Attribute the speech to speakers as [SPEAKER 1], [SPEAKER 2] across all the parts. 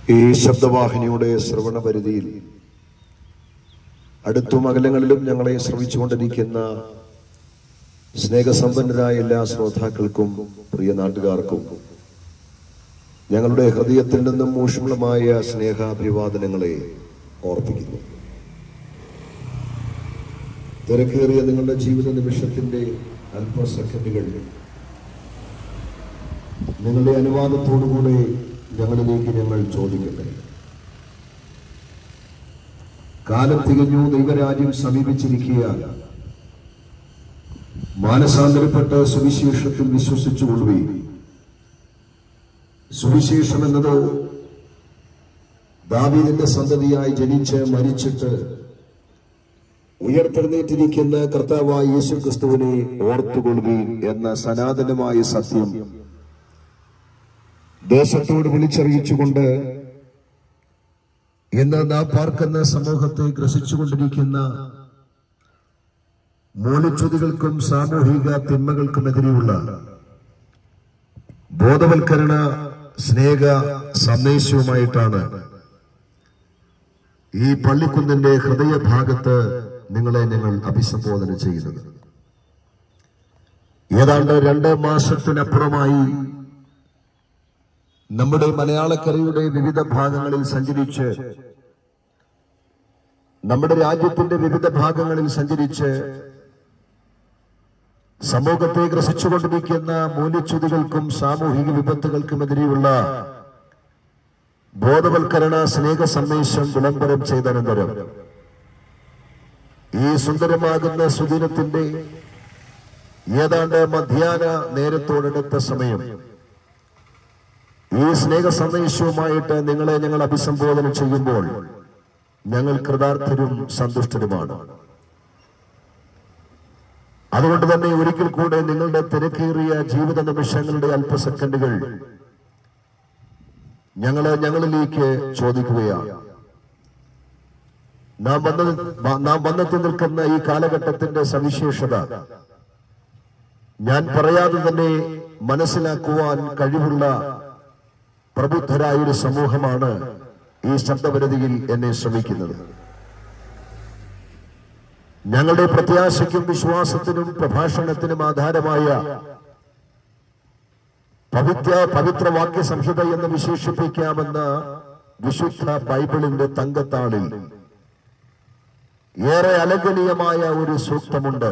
[SPEAKER 1] ഈ ശബ്ദവാഹിനിയുടെ ശ്രവണ പരിധിയിൽ അടുത്തും അകലങ്ങളിലും ഞങ്ങളെ ശ്രവിച്ചുകൊണ്ടിരിക്കുന്ന സ്നേഹസമ്പന്നരായ എല്ലാ ശ്രോതാക്കൾക്കും പ്രിയ നാട്ടുകാർക്കും ഞങ്ങളുടെ ഹൃദയത്തിൽ നിന്നും ഊഷ്മളമായ സ്നേഹാഭിവാദനങ്ങളെ ഓർപ്പിക്കുന്നു തിരക്കേറിയ നിങ്ങളുടെ ജീവിത നിമിഷത്തിന്റെ അല്പ സെക്കൻഡുകൾ നിങ്ങളുടെ അനുവാദത്തോടുകൂടെ ഞങ്ങളിലേക്ക് ഞങ്ങൾ ചോദിക്കട്ടെ കാലം തികഞ്ഞു ദൈവരാജ്യം സമീപിച്ചിരിക്കുക മാനസാന്തരപ്പെട്ട് സുവിശേഷത്തിൽ വിശ്വസിച്ചുകൊള്ളുകയും സുവിശേഷം എന്നത് ദാവീദിന്റെ സന്തതിയായി ജനിച്ച് മരിച്ചിട്ട് ഉയർത്തെഴുന്നേറ്റിരിക്കുന്ന കർത്താവായ യേശു ക്രിസ്തുവിനെ ഓർത്തുകൊള്ളുകയും എന്ന സനാതനമായ സത്യം ദേശത്തോട് വിളിച്ചറിയിച്ചുകൊണ്ട് ഇന്ന് നാം പാർക്കുന്ന സമൂഹത്തെ ഗ്രസിച്ചുകൊണ്ടിരിക്കുന്ന മൂലച്യുതികൾക്കും സാമൂഹിക തിന്മകൾക്കുമെതിരെയുള്ള ബോധവൽക്കരണ സ്നേഹ സന്ദേശവുമായിട്ടാണ് ഈ പള്ളിക്കുന്നിന്റെ ഹൃദയഭാഗത്ത് നിങ്ങളെ ഞങ്ങൾ അഭിസംബോധന ചെയ്യുന്നത് ഏതാണ്ട് രണ്ട് മാസത്തിനപ്പുറമായി നമ്മുടെ മലയാളക്കരയുടെ വിവിധ ഭാഗങ്ങളിൽ സഞ്ചരിച്ച് നമ്മുടെ രാജ്യത്തിന്റെ വിവിധ ഭാഗങ്ങളിൽ സഞ്ചരിച്ച് സമൂഹത്തെ ഗ്രസിച്ചുകൊണ്ടിരിക്കുന്ന മൂല്യച്യുതികൾക്കും സാമൂഹിക വിപത്തുകൾക്കുമെതിരെയുള്ള ബോധവൽക്കരണ സ്നേഹ സന്ദേശം വിളംബരം ചെയ്ത അനന്തരം ഈ സുന്ദരമാകുന്ന സുദിനത്തിന്റെ ഏതാണ്ട് മധ്യാഹ്ന നേരത്തോടടുത്ത സമയം ഈ സ്നേഹ സന്ദേശവുമായിട്ട് നിങ്ങളെ ഞങ്ങൾ അഭിസംബോധന ചെയ്യുമ്പോൾ ഞങ്ങൾ കൃതാർത്ഥരും സന്തുഷ്ടരുമാണ് അതുകൊണ്ട് തന്നെ ഒരിക്കൽ കൂടെ നിങ്ങളുടെ തിരക്കേറിയ ജീവിത നിമിഷങ്ങളുടെ അല്പ സെക്കൻഡുകൾ ഞങ്ങള് ഞങ്ങളിലേക്ക് ചോദിക്കുകയാണ് നാം വന്ന നാം വന്നെത്തി നിൽക്കുന്ന ഈ കാലഘട്ടത്തിന്റെ സവിശേഷത ഞാൻ പറയാതെ തന്നെ മനസ്സിലാക്കുവാൻ കഴിവുള്ള പ്രബുദ്ധരായ ഒരു സമൂഹമാണ് ഈ ശബ്ദപരിധിയിൽ എന്നെ ശ്രമിക്കുന്നത് ഞങ്ങളുടെ പ്രത്യാശയ്ക്കും വിശ്വാസത്തിനും പ്രഭാഷണത്തിനും ആധാരമായ പവിത്ര പവിത്ര വാക്യ സംഹിത എന്ന് വിശേഷിപ്പിക്കാമെന്ന വിശുദ്ധ ബൈബിളിന്റെ തങ്കത്താളിൽ ഏറെ അലംഘനീയമായ ഒരു സൂക്തമുണ്ട്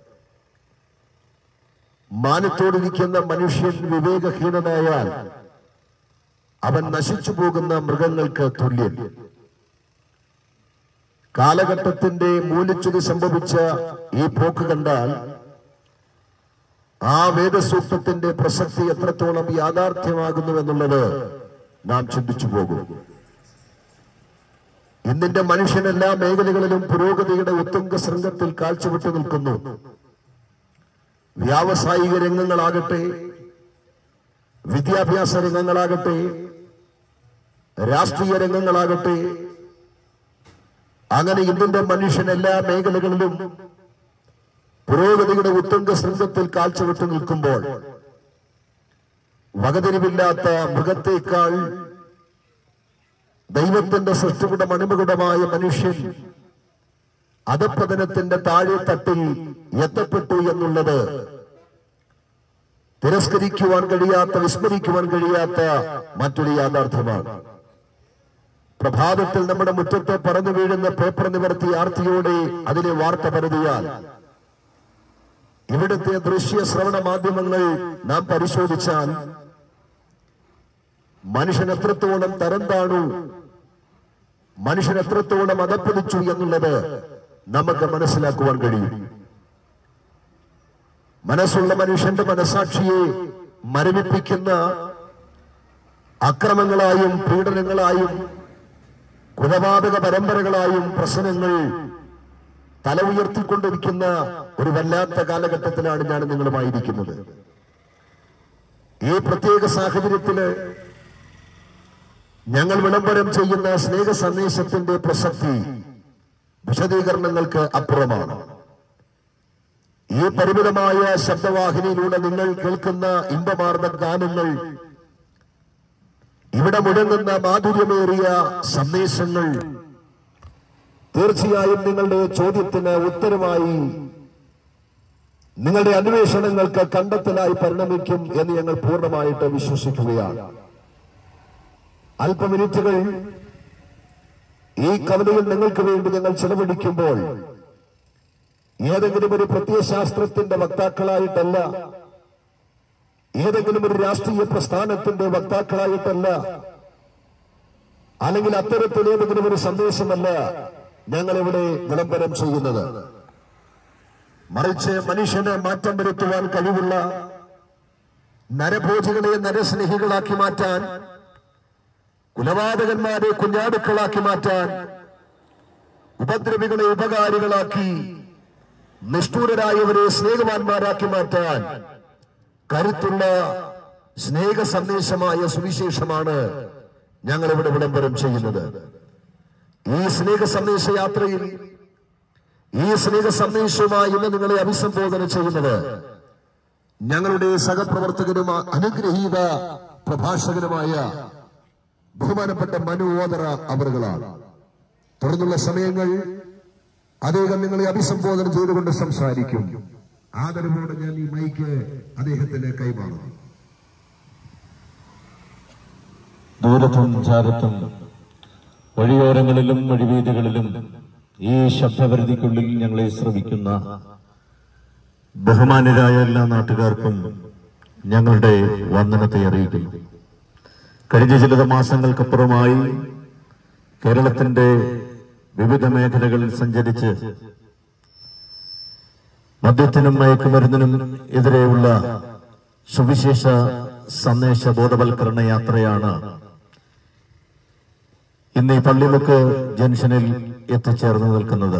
[SPEAKER 1] മാനത്തോടിരിക്കുന്ന മനുഷ്യൻ വിവേകഹീനനായാൽ അവൻ നശിച്ചു പോകുന്ന മൃഗങ്ങൾക്ക് തുല്യൻ കാലഘട്ടത്തിന്റെ മൂലിച്ചുതി സംഭവിച്ച ഈ പോക്ക് കണ്ടാൽ ആ വേദസൂക്തത്തിന്റെ പ്രസക്തി എത്രത്തോളം യാഥാർത്ഥ്യമാകുന്നു എന്നുള്ളത് നാം ചിന്തിച്ചു പോകും ഇന്നിന്റെ മനുഷ്യൻ എല്ലാ മേഖലകളിലും പുരോഗതിയുടെ ഉത്തുംഗ ശൃംഗത്തിൽ കാഴ്ചവിട്ടു നിൽക്കുന്നു വ്യാവസായിക രംഗങ്ങളാകട്ടെ വിദ്യാഭ്യാസ രംഗങ്ങളാകട്ടെ രാഷ്ട്രീയ രംഗങ്ങളാകട്ടെ അങ്ങനെ ഇന്നിന്റെ മനുഷ്യൻ എല്ലാ മേഖലകളിലും പുരോഗതിയുടെ ഉത്തുംഗ ശൃംഗത്തിൽ കാഴ്ചവെച്ചു നിൽക്കുമ്പോൾ വകതിരിവില്ലാത്ത മൃഗത്തേക്കാൾ ദൈവത്തിന്റെ സൃഷ്ടിയുടെ മണിമകുടമായ മനുഷ്യൻ അധപ്പതനത്തിന്റെ താഴെ തട്ടിൽ എത്തപ്പെട്ടു എന്നുള്ളത് തിരസ്കരിക്കുവാൻ കഴിയാത്ത വിസ്മരിക്കുവാൻ കഴിയാത്ത മറ്റൊരു യാഥാർത്ഥ്യമാണ് പ്രഭാതത്തിൽ നമ്മുടെ മുറ്റത്ത് പറന്നു വീഴുന്ന പേപ്പർ നിവർത്തി ആർത്തിയോടെ അതിലെ വാർത്ത പരതിയാൽ ഇവിടുത്തെ ദൃശ്യ ശ്രവണ മാധ്യമങ്ങൾ നാം പരിശോധിച്ചാൽ മനുഷ്യൻ എത്രത്തോളം തരം താണു മനുഷ്യൻ എത്രത്തോളം അതപ്പതിച്ചു എന്നുള്ളത് നമുക്ക് മനസ്സിലാക്കുവാൻ കഴിയും മനസ്സുള്ള മനുഷ്യന്റെ മനസാക്ഷിയെ മരവിപ്പിക്കുന്ന അക്രമങ്ങളായും പീഡനങ്ങളായും കൊലപാതക പരമ്പരകളായും പ്രശ്നങ്ങൾ തല ഉയർത്തിക്കൊണ്ടിരിക്കുന്ന ഒരു വല്ലാത്ത കാലഘട്ടത്തിലാണ് ഞാൻ നിങ്ങളുമായിരിക്കുന്നത് ഈ പ്രത്യേക സാഹചര്യത്തില് ഞങ്ങൾ വിളംബരം ചെയ്യുന്ന സ്നേഹ സന്ദേശത്തിന്റെ പ്രസക്തി വിശദീകരണങ്ങൾക്ക് അപ്പുറമാണ് ഈ പരിമിതമായ ശബ്ദവാഹിനിയിലൂടെ നിങ്ങൾ കേൾക്കുന്ന ഇമ്പമാർന്ന ഗാനങ്ങൾ ഇവിടെ മുഴങ്ങുന്ന മാധുര്യമേറിയ സന്ദേശങ്ങൾ തീർച്ചയായും നിങ്ങളുടെ ചോദ്യത്തിന് ഉത്തരമായി നിങ്ങളുടെ അന്വേഷണങ്ങൾക്ക് കണ്ടെത്തലായി പരിണമിക്കും എന്ന് ഞങ്ങൾ പൂർണ്ണമായിട്ട് വിശ്വസിക്കുകയാണ് അല്പമിനിറ്റുകൾ ഈ കവിതയിൽ നിങ്ങൾക്ക് വേണ്ടി ഞങ്ങൾ ചെലവഴിക്കുമ്പോൾ ഏതെങ്കിലും ഒരു പ്രത്യയശാസ്ത്രത്തിന്റെ വക്താക്കളായിട്ടല്ല ഏതെങ്കിലും ഒരു രാഷ്ട്രീയ പ്രസ്ഥാനത്തിന്റെ വക്താക്കളായിട്ടല്ല അല്ലെങ്കിൽ അത്തരത്തിൽ ഏതെങ്കിലും ഒരു സന്ദേശമല്ല ഞങ്ങൾ ഇവിടെ വിളംബരം ചെയ്യുന്നത് മറിച്ച് മനുഷ്യന് മാറ്റം വരുത്തുവാൻ കഴിവുള്ള നരഭോജികളെ നരസ്നേഹികളാക്കി മാറ്റാൻ കുലപാതകന്മാരെ കുഞ്ഞാടുക്കളാക്കി മാറ്റാൻ ഉപദ്രവികളെ ഉപകാരികളാക്കി നിഷ്ഠൂരരായവരെ സ്നേഹവാന്മാരാക്കി മാറ്റാൻ കരുത്തുള്ള സ്നേഹ സന്ദേശമായ സുവിശേഷമാണ് ഞങ്ങൾ ഇവിടെ വിളംബരം ചെയ്യുന്നത് ഈ സ്നേഹ സന്ദേശ യാത്രയിൽ ഈ സ്നേഹ സന്ദേശവുമായി ഇന്ന് നിങ്ങളെ അഭിസംബോധന ചെയ്യുന്നത് ഞങ്ങളുടെ സഹപ്രവർത്തകരും അനുഗ്രഹീത പ്രഭാഷകനുമായ ബഹുമാനപ്പെട്ട മനു ഓതറ അവറുകളാണ് തുടർന്നുള്ള സമയങ്ങൾ അദ്ദേഹം നിങ്ങളെ അഭിസംബോധന ചെയ്തുകൊണ്ട് സംസാരിക്കും ആദരവോടെ ഞാൻ ഈ മൈക്ക് അദ്ദേഹത്തിന് കൈമാറുന്നു
[SPEAKER 2] ദൂരത്തും ചാരത്തും വഴിയോരങ്ങളിലും വഴിവീതികളിലും ഈ ശബ്ദപരിധിക്കുള്ളിൽ ഞങ്ങളെ ശ്രവിക്കുന്ന ബഹുമാനരായ എല്ലാ നാട്ടുകാർക്കും ഞങ്ങളുടെ വന്ദനത്തെ അറിയിക്കുന്നു കഴിഞ്ഞ ചില മാസങ്ങൾക്കപ്പുറമായി കേരളത്തിന്റെ വിവിധ മേഖലകളിൽ സഞ്ചരിച്ച് മദ്യത്തിനും മയക്കുമരുന്നിനും എതിരെയുള്ള സുവിശേഷ സന്ദേശ ബോധവൽക്കരണ യാത്രയാണ് ഇന്ന് ഈ പള്ളിമുക്ക് ജംഗ്ഷനിൽ എത്തിച്ചേർന്ന് നിൽക്കുന്നത്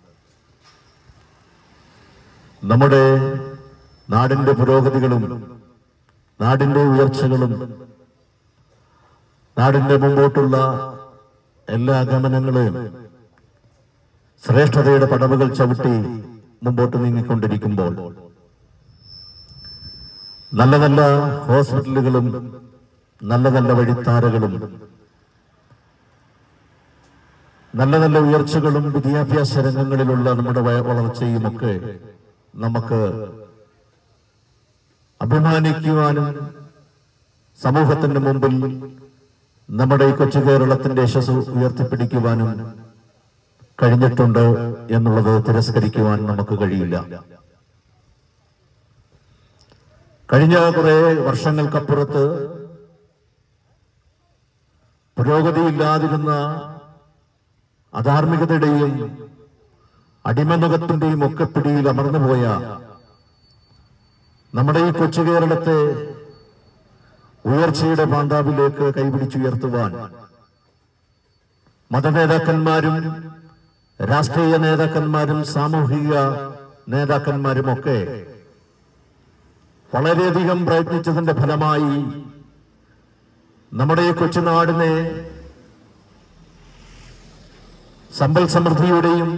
[SPEAKER 2] നമ്മുടെ നാടിന്റെ പുരോഗതികളും നാടിന്റെ ഉയർച്ചകളും നാടിന്റെ മുമ്പോട്ടുള്ള എല്ലാ ഗമനങ്ങളെയും ശ്രേഷ്ഠതയുടെ പടവുകൾ ചവിട്ടി മുമ്പോട്ട് നീങ്ങിക്കൊണ്ടിരിക്കുമ്പോൾ നല്ല നല്ല ഹോസ്പിറ്റലുകളും നല്ല നല്ല വഴിത്താരകളും നല്ല നല്ല ഉയർച്ചകളും വിദ്യാഭ്യാസ രംഗങ്ങളിലുള്ള നമ്മുടെ വയ- വളർച്ചയുമൊക്കെ നമുക്ക് അഭിമാനിക്കുവാനും സമൂഹത്തിന്റെ മുമ്പിൽ നമ്മുടെ ഈ കൊച്ചു കേരളത്തിന്റെ യശസ് ഉയർത്തിപ്പിടിക്കുവാനും കഴിഞ്ഞിട്ടുണ്ട് എന്നുള്ളത് തിരസ്കരിക്കുവാൻ നമുക്ക് കഴിയില്ല കഴിഞ്ഞ കുറെ വർഷങ്ങൾക്കപ്പുറത്ത് പുരോഗതിയില്ലാതിരുന്ന അധാർമികതയുടെയും അടിമനുഖത്തിന്റെയും ഒക്കെ പിടിയിൽ അമർന്നുപോയ നമ്മുടെ ഈ കൊച്ചു കേരളത്തെ ഉയർച്ചയുടെ പാന്താവിലേക്ക് കൈപിടിച്ചുയർത്തുവാൻ മതനേതാക്കന്മാരും രാഷ്ട്രീയ നേതാക്കന്മാരും സാമൂഹിക നേതാക്കന്മാരുമൊക്കെ വളരെയധികം പ്രയത്നിച്ചതിന്റെ ഫലമായി നമ്മുടെ ഈ കൊച്ചുനാടിനെ സമ്പൽ സമൃദ്ധിയുടെയും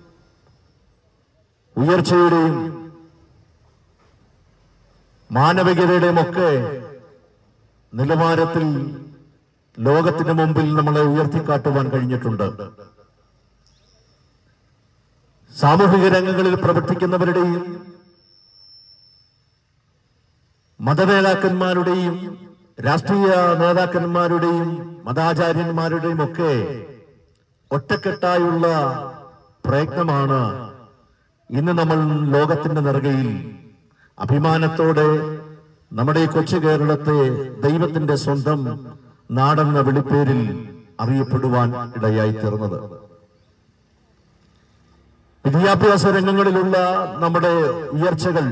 [SPEAKER 2] ഉയർച്ചയുടെയും മാനവികതയുടെയും ഒക്കെ നിലവാരത്തിൽ ലോകത്തിന് മുമ്പിൽ നമ്മളെ ഉയർത്തിക്കാട്ടുവാൻ കഴിഞ്ഞിട്ടുണ്ട് സാമൂഹിക രംഗങ്ങളിൽ പ്രവർത്തിക്കുന്നവരുടെയും മതനേതാക്കന്മാരുടെയും രാഷ്ട്രീയ നേതാക്കന്മാരുടെയും മതാചാര്യന്മാരുടെയും ഒക്കെ ഒറ്റക്കെട്ടായുള്ള പ്രയത്നമാണ് ഇന്ന് നമ്മൾ ലോകത്തിന്റെ നെറുകയിൽ അഭിമാനത്തോടെ നമ്മുടെ ഈ കൊച്ചു കേരളത്തെ ദൈവത്തിന്റെ സ്വന്തം നാടെന്ന വിളിപ്പേരിൽ അറിയപ്പെടുവാൻ ഇടയായി തീർന്നത് വിദ്യാഭ്യാസ രംഗങ്ങളിലുള്ള നമ്മുടെ ഉയർച്ചകൾ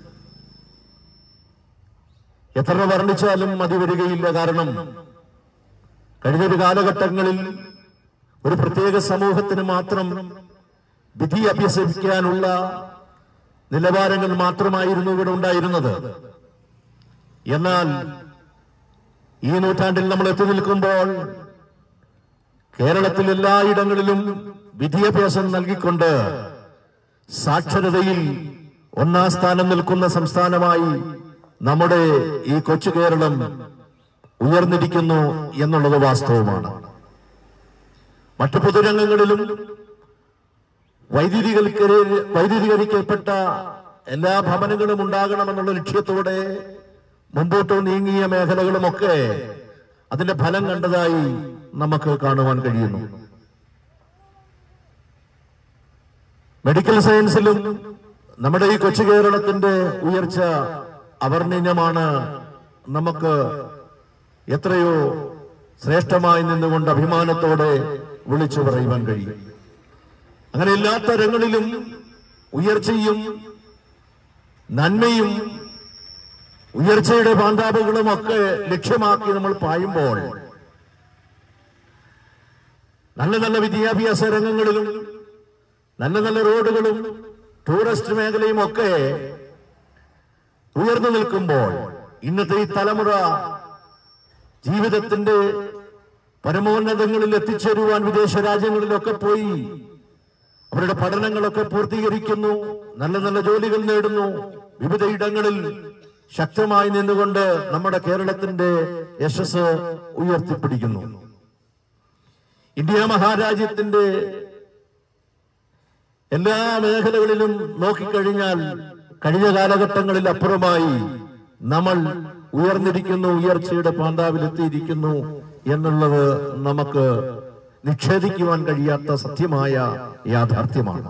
[SPEAKER 2] എത്ര വർണ്ണിച്ചാലും മതി വരികയില്ല കാരണം കഴിഞ്ഞൊരു കാലഘട്ടങ്ങളിൽ ഒരു പ്രത്യേക സമൂഹത്തിന് മാത്രം വിധി അഭ്യസിക്കാനുള്ള നിലവാരങ്ങൾ മാത്രമായിരുന്നു ഇവിടെ ഉണ്ടായിരുന്നത് എന്നാൽ ഈ നൂറ്റാണ്ടിൽ നമ്മൾ എത്തി നിൽക്കുമ്പോൾ കേരളത്തിൽ എല്ലായിടങ്ങളിലും വിദ്യാഭ്യാസം നൽകിക്കൊണ്ട് സാക്ഷരതയിൽ ഒന്നാം സ്ഥാനം നിൽക്കുന്ന സംസ്ഥാനമായി നമ്മുടെ ഈ കൊച്ചു കേരളം ഉയർന്നിരിക്കുന്നു എന്നുള്ളത് വാസ്തവമാണ് മറ്റു പൊതുരംഗങ്ങളിലും വൈദ്യുതികൽക്കരി വൈദ്യുതീകരിക്കപ്പെട്ട എല്ലാ ഭവനങ്ങളും ഉണ്ടാകണമെന്നുള്ള ലക്ഷ്യത്തോടെ മുമ്പോട്ട് നീങ്ങിയ മേഖലകളുമൊക്കെ അതിന്റെ ഫലം കണ്ടതായി നമുക്ക് കാണുവാൻ കഴിയുന്നു മെഡിക്കൽ സയൻസിലും നമ്മുടെ ഈ കൊച്ചു കേരളത്തിന്റെ ഉയർച്ച അവർണ്ണീയമാണ് നമുക്ക് എത്രയോ ശ്രേഷ്ഠമായി നിന്നുകൊണ്ട് അഭിമാനത്തോടെ വിളിച്ചു പറയുവാൻ കഴിയും അങ്ങനെ എല്ലാ തരങ്ങളിലും ഉയർച്ചയും നന്മയും ഉയർച്ചയുടെ പാണ്ഡാപകളും ഒക്കെ ലക്ഷ്യമാക്കി നമ്മൾ പായുമ്പോൾ നല്ല നല്ല വിദ്യാഭ്യാസ രംഗങ്ങളിലും നല്ല നല്ല റോഡുകളും ടൂറിസ്റ്റ് മേഖലയും ഒക്കെ ഉയർന്നു നിൽക്കുമ്പോൾ ഇന്നത്തെ ഈ തലമുറ ജീവിതത്തിന്റെ പരമോന്നതങ്ങളിൽ എത്തിച്ചേരുവാൻ വിദേശ രാജ്യങ്ങളിലൊക്കെ പോയി അവരുടെ പഠനങ്ങളൊക്കെ പൂർത്തീകരിക്കുന്നു നല്ല നല്ല ജോലികൾ നേടുന്നു വിവിധ ഇടങ്ങളിൽ ശക്തമായി നിന്നുകൊണ്ട് നമ്മുടെ കേരളത്തിന്റെ യശസ് ഉയർത്തിപ്പിടിക്കുന്നു ഇന്ത്യ മഹാരാജ്യത്തിന്റെ എല്ലാ മേഖലകളിലും നോക്കിക്കഴിഞ്ഞാൽ കഴിഞ്ഞ കാലഘട്ടങ്ങളിൽ അപ്പുറമായി നമ്മൾ ഉയർന്നിരിക്കുന്നു ഉയർച്ചയുടെ പാണ്ഡാവിലെത്തിയിരിക്കുന്നു എന്നുള്ളത് നമുക്ക് നിഷേധിക്കുവാൻ കഴിയാത്ത സത്യമായ യാഥാർത്ഥ്യമാണ്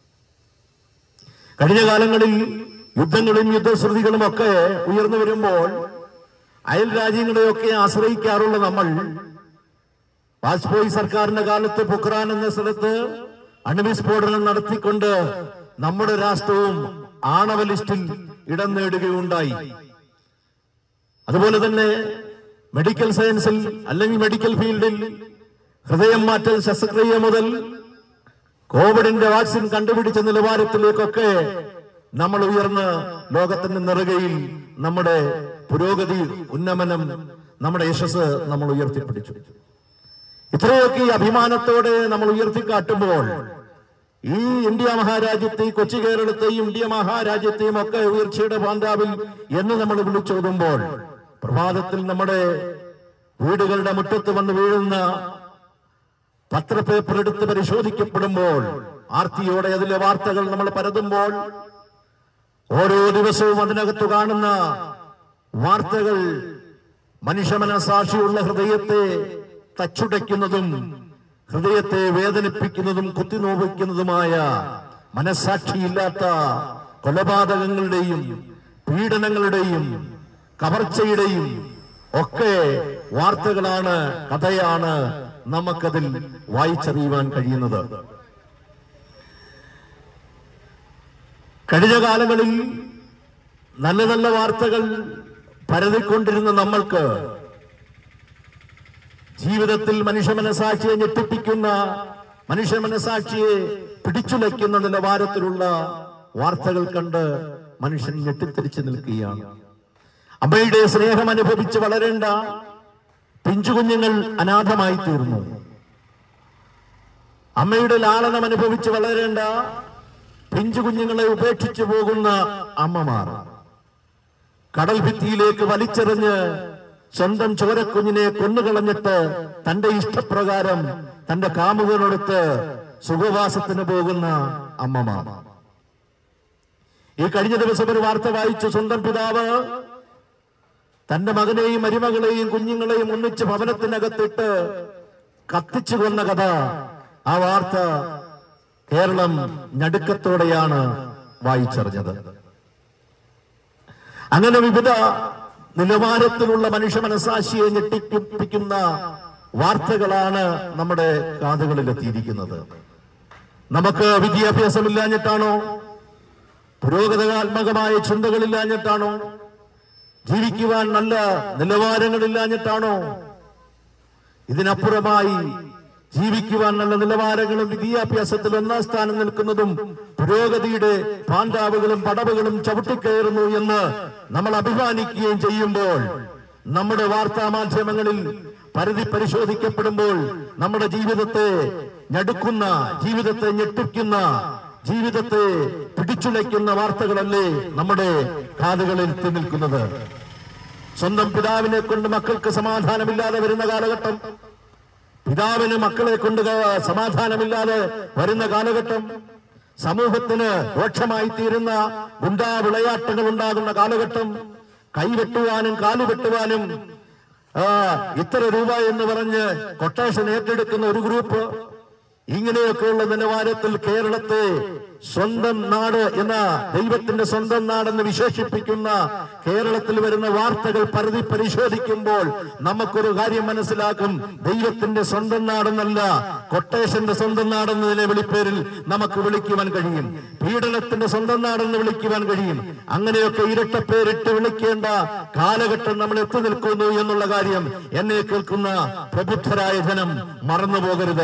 [SPEAKER 2] കഴിഞ്ഞ കാലങ്ങളിൽ യുദ്ധങ്ങളും യുദ്ധശ്രുതികളും ഒക്കെ ഉയർന്നു വരുമ്പോൾ അയൽ രാജ്യങ്ങളെയൊക്കെ ആശ്രയിക്കാറുള്ള നമ്മൾ വാജ്പേയി സർക്കാരിന്റെ കാലത്ത് പൊഖ്റാൻ എന്ന സ്ഥലത്ത് അണുവിസ്ഫോടനം നടത്തിക്കൊണ്ട് നമ്മുടെ രാഷ്ട്രവും ആണവ ലിസ്റ്റിൽ ഇടം നേടുകയുണ്ടായി അതുപോലെ തന്നെ മെഡിക്കൽ സയൻസിൽ അല്ലെങ്കിൽ മെഡിക്കൽ ഫീൽഡിൽ ഹൃദയം മാറ്റൽ ശസ്ത്രക്രിയ മുതൽ കോവിഡിന്റെ വാക്സിൻ കണ്ടുപിടിച്ച നിലവാരത്തിലേക്കൊക്കെ നമ്മൾ ഉയർന്ന് ലോകത്തിന്റെ നിറകയിൽ നമ്മുടെ പുരോഗതി ഉന്നമനം നമ്മുടെ യശസ് നമ്മൾ ഉയർത്തിപ്പിടിച്ചു ഇത്രയൊക്കെ ഈ അഭിമാനത്തോടെ നമ്മൾ ഉയർത്തിക്കാട്ടുമ്പോൾ ഈ ഇന്ത്യ മഹാരാജ്യത്തെ ഈ കൊച്ചു കേരളത്തെയും ഇന്ത്യ മഹാരാജ്യത്തെയും ഒക്കെ ഉയർച്ചയുടെ പാന്താവിൽ എന്ന് നമ്മൾ വിളിച്ചോതുമ്പോൾ പ്രഭാതത്തിൽ നമ്മുടെ വീടുകളുടെ മുറ്റത്ത് വന്ന് വീഴുന്ന പത്രപേപ്പർ എടുത്ത് പരിശോധിക്കപ്പെടുമ്പോൾ ആർത്തിയോടെ അതിലെ വാർത്തകൾ നമ്മൾ പരതുമ്പോൾ ഓരോ ദിവസവും അതിനകത്ത് കാണുന്ന വാർത്തകൾ മനുഷ്യ മനസാക്ഷിയുള്ള ഹൃദയത്തെ തച്ചുടയ്ക്കുന്നതും ഹൃദയത്തെ വേദനിപ്പിക്കുന്നതും കുത്തിനോവിക്കുന്നതുമായ മനസാക്ഷിയില്ലാത്ത കൊലപാതകങ്ങളുടെയും പീഡനങ്ങളുടെയും കവർച്ചയുടെയും ഒക്കെ വാർത്തകളാണ് കഥയാണ് നമുക്കതിൽ വായിച്ചറിയുവാൻ കഴിയുന്നത് കഴിഞ്ഞ കാലങ്ങളിൽ നല്ല നല്ല വാർത്തകൾ പരതിക്കൊണ്ടിരുന്ന നമ്മൾക്ക് ജീവിതത്തിൽ മനുഷ്യ മനസാക്ഷിയെ ഞെട്ടിപ്പിക്കുന്ന മനുഷ്യ മനസാക്ഷിയെ പിടിച്ചുലയ്ക്കുന്ന നിലവാരത്തിലുള്ള വാർത്തകൾ കണ്ട് മനുഷ്യൻ ഞെട്ടിത്തിരിച്ചു നിൽക്കുകയാണ് അമ്മയുടെ സ്നേഹം അനുഭവിച്ച് വളരേണ്ട പിഞ്ചുകുഞ്ഞുങ്ങൾ അനാഥമായി തീർന്നു അമ്മയുടെ ലാളനം അനുഭവിച്ച് വളരേണ്ട പിഞ്ചുകുഞ്ഞുങ്ങളെ ഉപേക്ഷിച്ചു പോകുന്ന അമ്മമാർ കടൽ ഭിത്തിയിലേക്ക് വലിച്ചെറിഞ്ഞ് സ്വന്തം ചോരക്കുഞ്ഞിനെ കൊന്നുകളഞ്ഞിട്ട് തന്റെ ഇഷ്ടപ്രകാരം തന്റെ കാമുകനോടൊത്ത് സുഖവാസത്തിന് പോകുന്ന അമ്മമാർ ഈ കഴിഞ്ഞ ദിവസം ഒരു വാർത്ത വായിച്ചു സ്വന്തം പിതാവ് തന്റെ മകനെയും മരുമകളെയും കുഞ്ഞുങ്ങളെയും ഒന്നിച്ച് ഭവനത്തിനകത്തിട്ട് കത്തിച്ചു കൊന്ന കഥ ആ വാർത്ത കേരളം ഞടുക്കത്തോടെയാണ് വായിച്ചറിഞ്ഞത് അങ്ങനെ വിവിധ നിലവാരത്തിലുള്ള മനുഷ്യ മനസാക്ഷിയെ ഞെട്ടിപ്പിക്കുന്ന വാർത്തകളാണ് നമ്മുടെ കാതുകളിൽ എത്തിയിരിക്കുന്നത് നമുക്ക് വിദ്യാഭ്യാസമില്ലാഞ്ഞിട്ടാണോ പുരോഗതാത്മകമായ ചിന്തകളില്ലാഞ്ഞിട്ടാണോ ജീവിക്കുവാൻ നല്ല നിലവാരങ്ങളില്ലാഞ്ഞിട്ടാണോ ഇതിനപ്പുറമായി ജീവിക്കുവാൻ നല്ല നിലവാരങ്ങളും വിദ്യാഭ്യാസത്തിൽ ഒന്നാം സ്ഥാനം നിൽക്കുന്നതും പുരോഗതിയുടെ പാണ്ഡാവുകളും പടവുകളും ചവിട്ടിക്കയറുന്നു എന്ന് നമ്മൾ അഭിമാനിക്കുകയും ചെയ്യുമ്പോൾ നമ്മുടെ വാർത്താ മാധ്യമങ്ങളിൽ പരിധി പരിശോധിക്കപ്പെടുമ്പോൾ നമ്മുടെ ജീവിതത്തെ ഞടുക്കുന്ന ജീവിതത്തെ ഞെട്ടിക്കുന്ന ജീവിതത്തെ പിടിച്ചുലയ്ക്കുന്ന വാർത്തകളല്ലേ നമ്മുടെ കാതുകളിൽ എത്തി നിൽക്കുന്നത് സ്വന്തം പിതാവിനെ കൊണ്ട് മക്കൾക്ക് സമാധാനമില്ലാതെ വരുന്ന കാലഘട്ടം പിതാവിന് മക്കളെ കൊണ്ട് ക- സമാധാനമില്ലാതെ വരുന്ന കാലഘട്ടം സമൂഹത്തിന് ദോഷമായി തീരുന്ന ഗുണ്ടാ വിളയാട്ടങ്ങൾ ഉണ്ടാകുന്ന കാലഘട്ടം കൈവെട്ടുവാനും കാലുവെട്ടുവാനും ആ, ഇത്ര രൂപ എന്ന് പറഞ്ഞ് കൊട്ടേഷൻ ഏറ്റെടുക്കുന്ന ഒരു ഗ്രൂപ്പ് ഇങ്ങനെയൊക്കെയുള്ള നിലവാരത്തിൽ കേരളത്തെ സ്വന്തം നാട് എന്ന ദൈവത്തിന്റെ സ്വന്തം നാടെന്ന് വിശേഷിപ്പിക്കുന്ന കേരളത്തിൽ വരുന്ന വാർത്തകൾ പരിധി പരിശോധിക്കുമ്പോൾ നമുക്കൊരു കാര്യം മനസ്സിലാക്കും ദൈവത്തിന്റെ സ്വന്തം നാടെന്നല്ല കൊട്ടേഷന്റെ സ്വന്തം നാടെന്നതിനെ വിളിപ്പേരിൽ നമുക്ക് വിളിക്കുവാൻ കഴിയും പീഡനത്തിന്റെ സ്വന്തം നാടെന്ന് വിളിക്കുവാൻ കഴിയും അങ്ങനെയൊക്കെ ഇരട്ടപ്പേരിട്ട് വിളിക്കേണ്ട കാലഘട്ടം നമ്മൾ എത്തി നിൽക്കുന്നു എന്നുള്ള കാര്യം എന്നെ കേൾക്കുന്ന പ്രബുദ്ധരായ ജനം മറന്നുപോകരുത്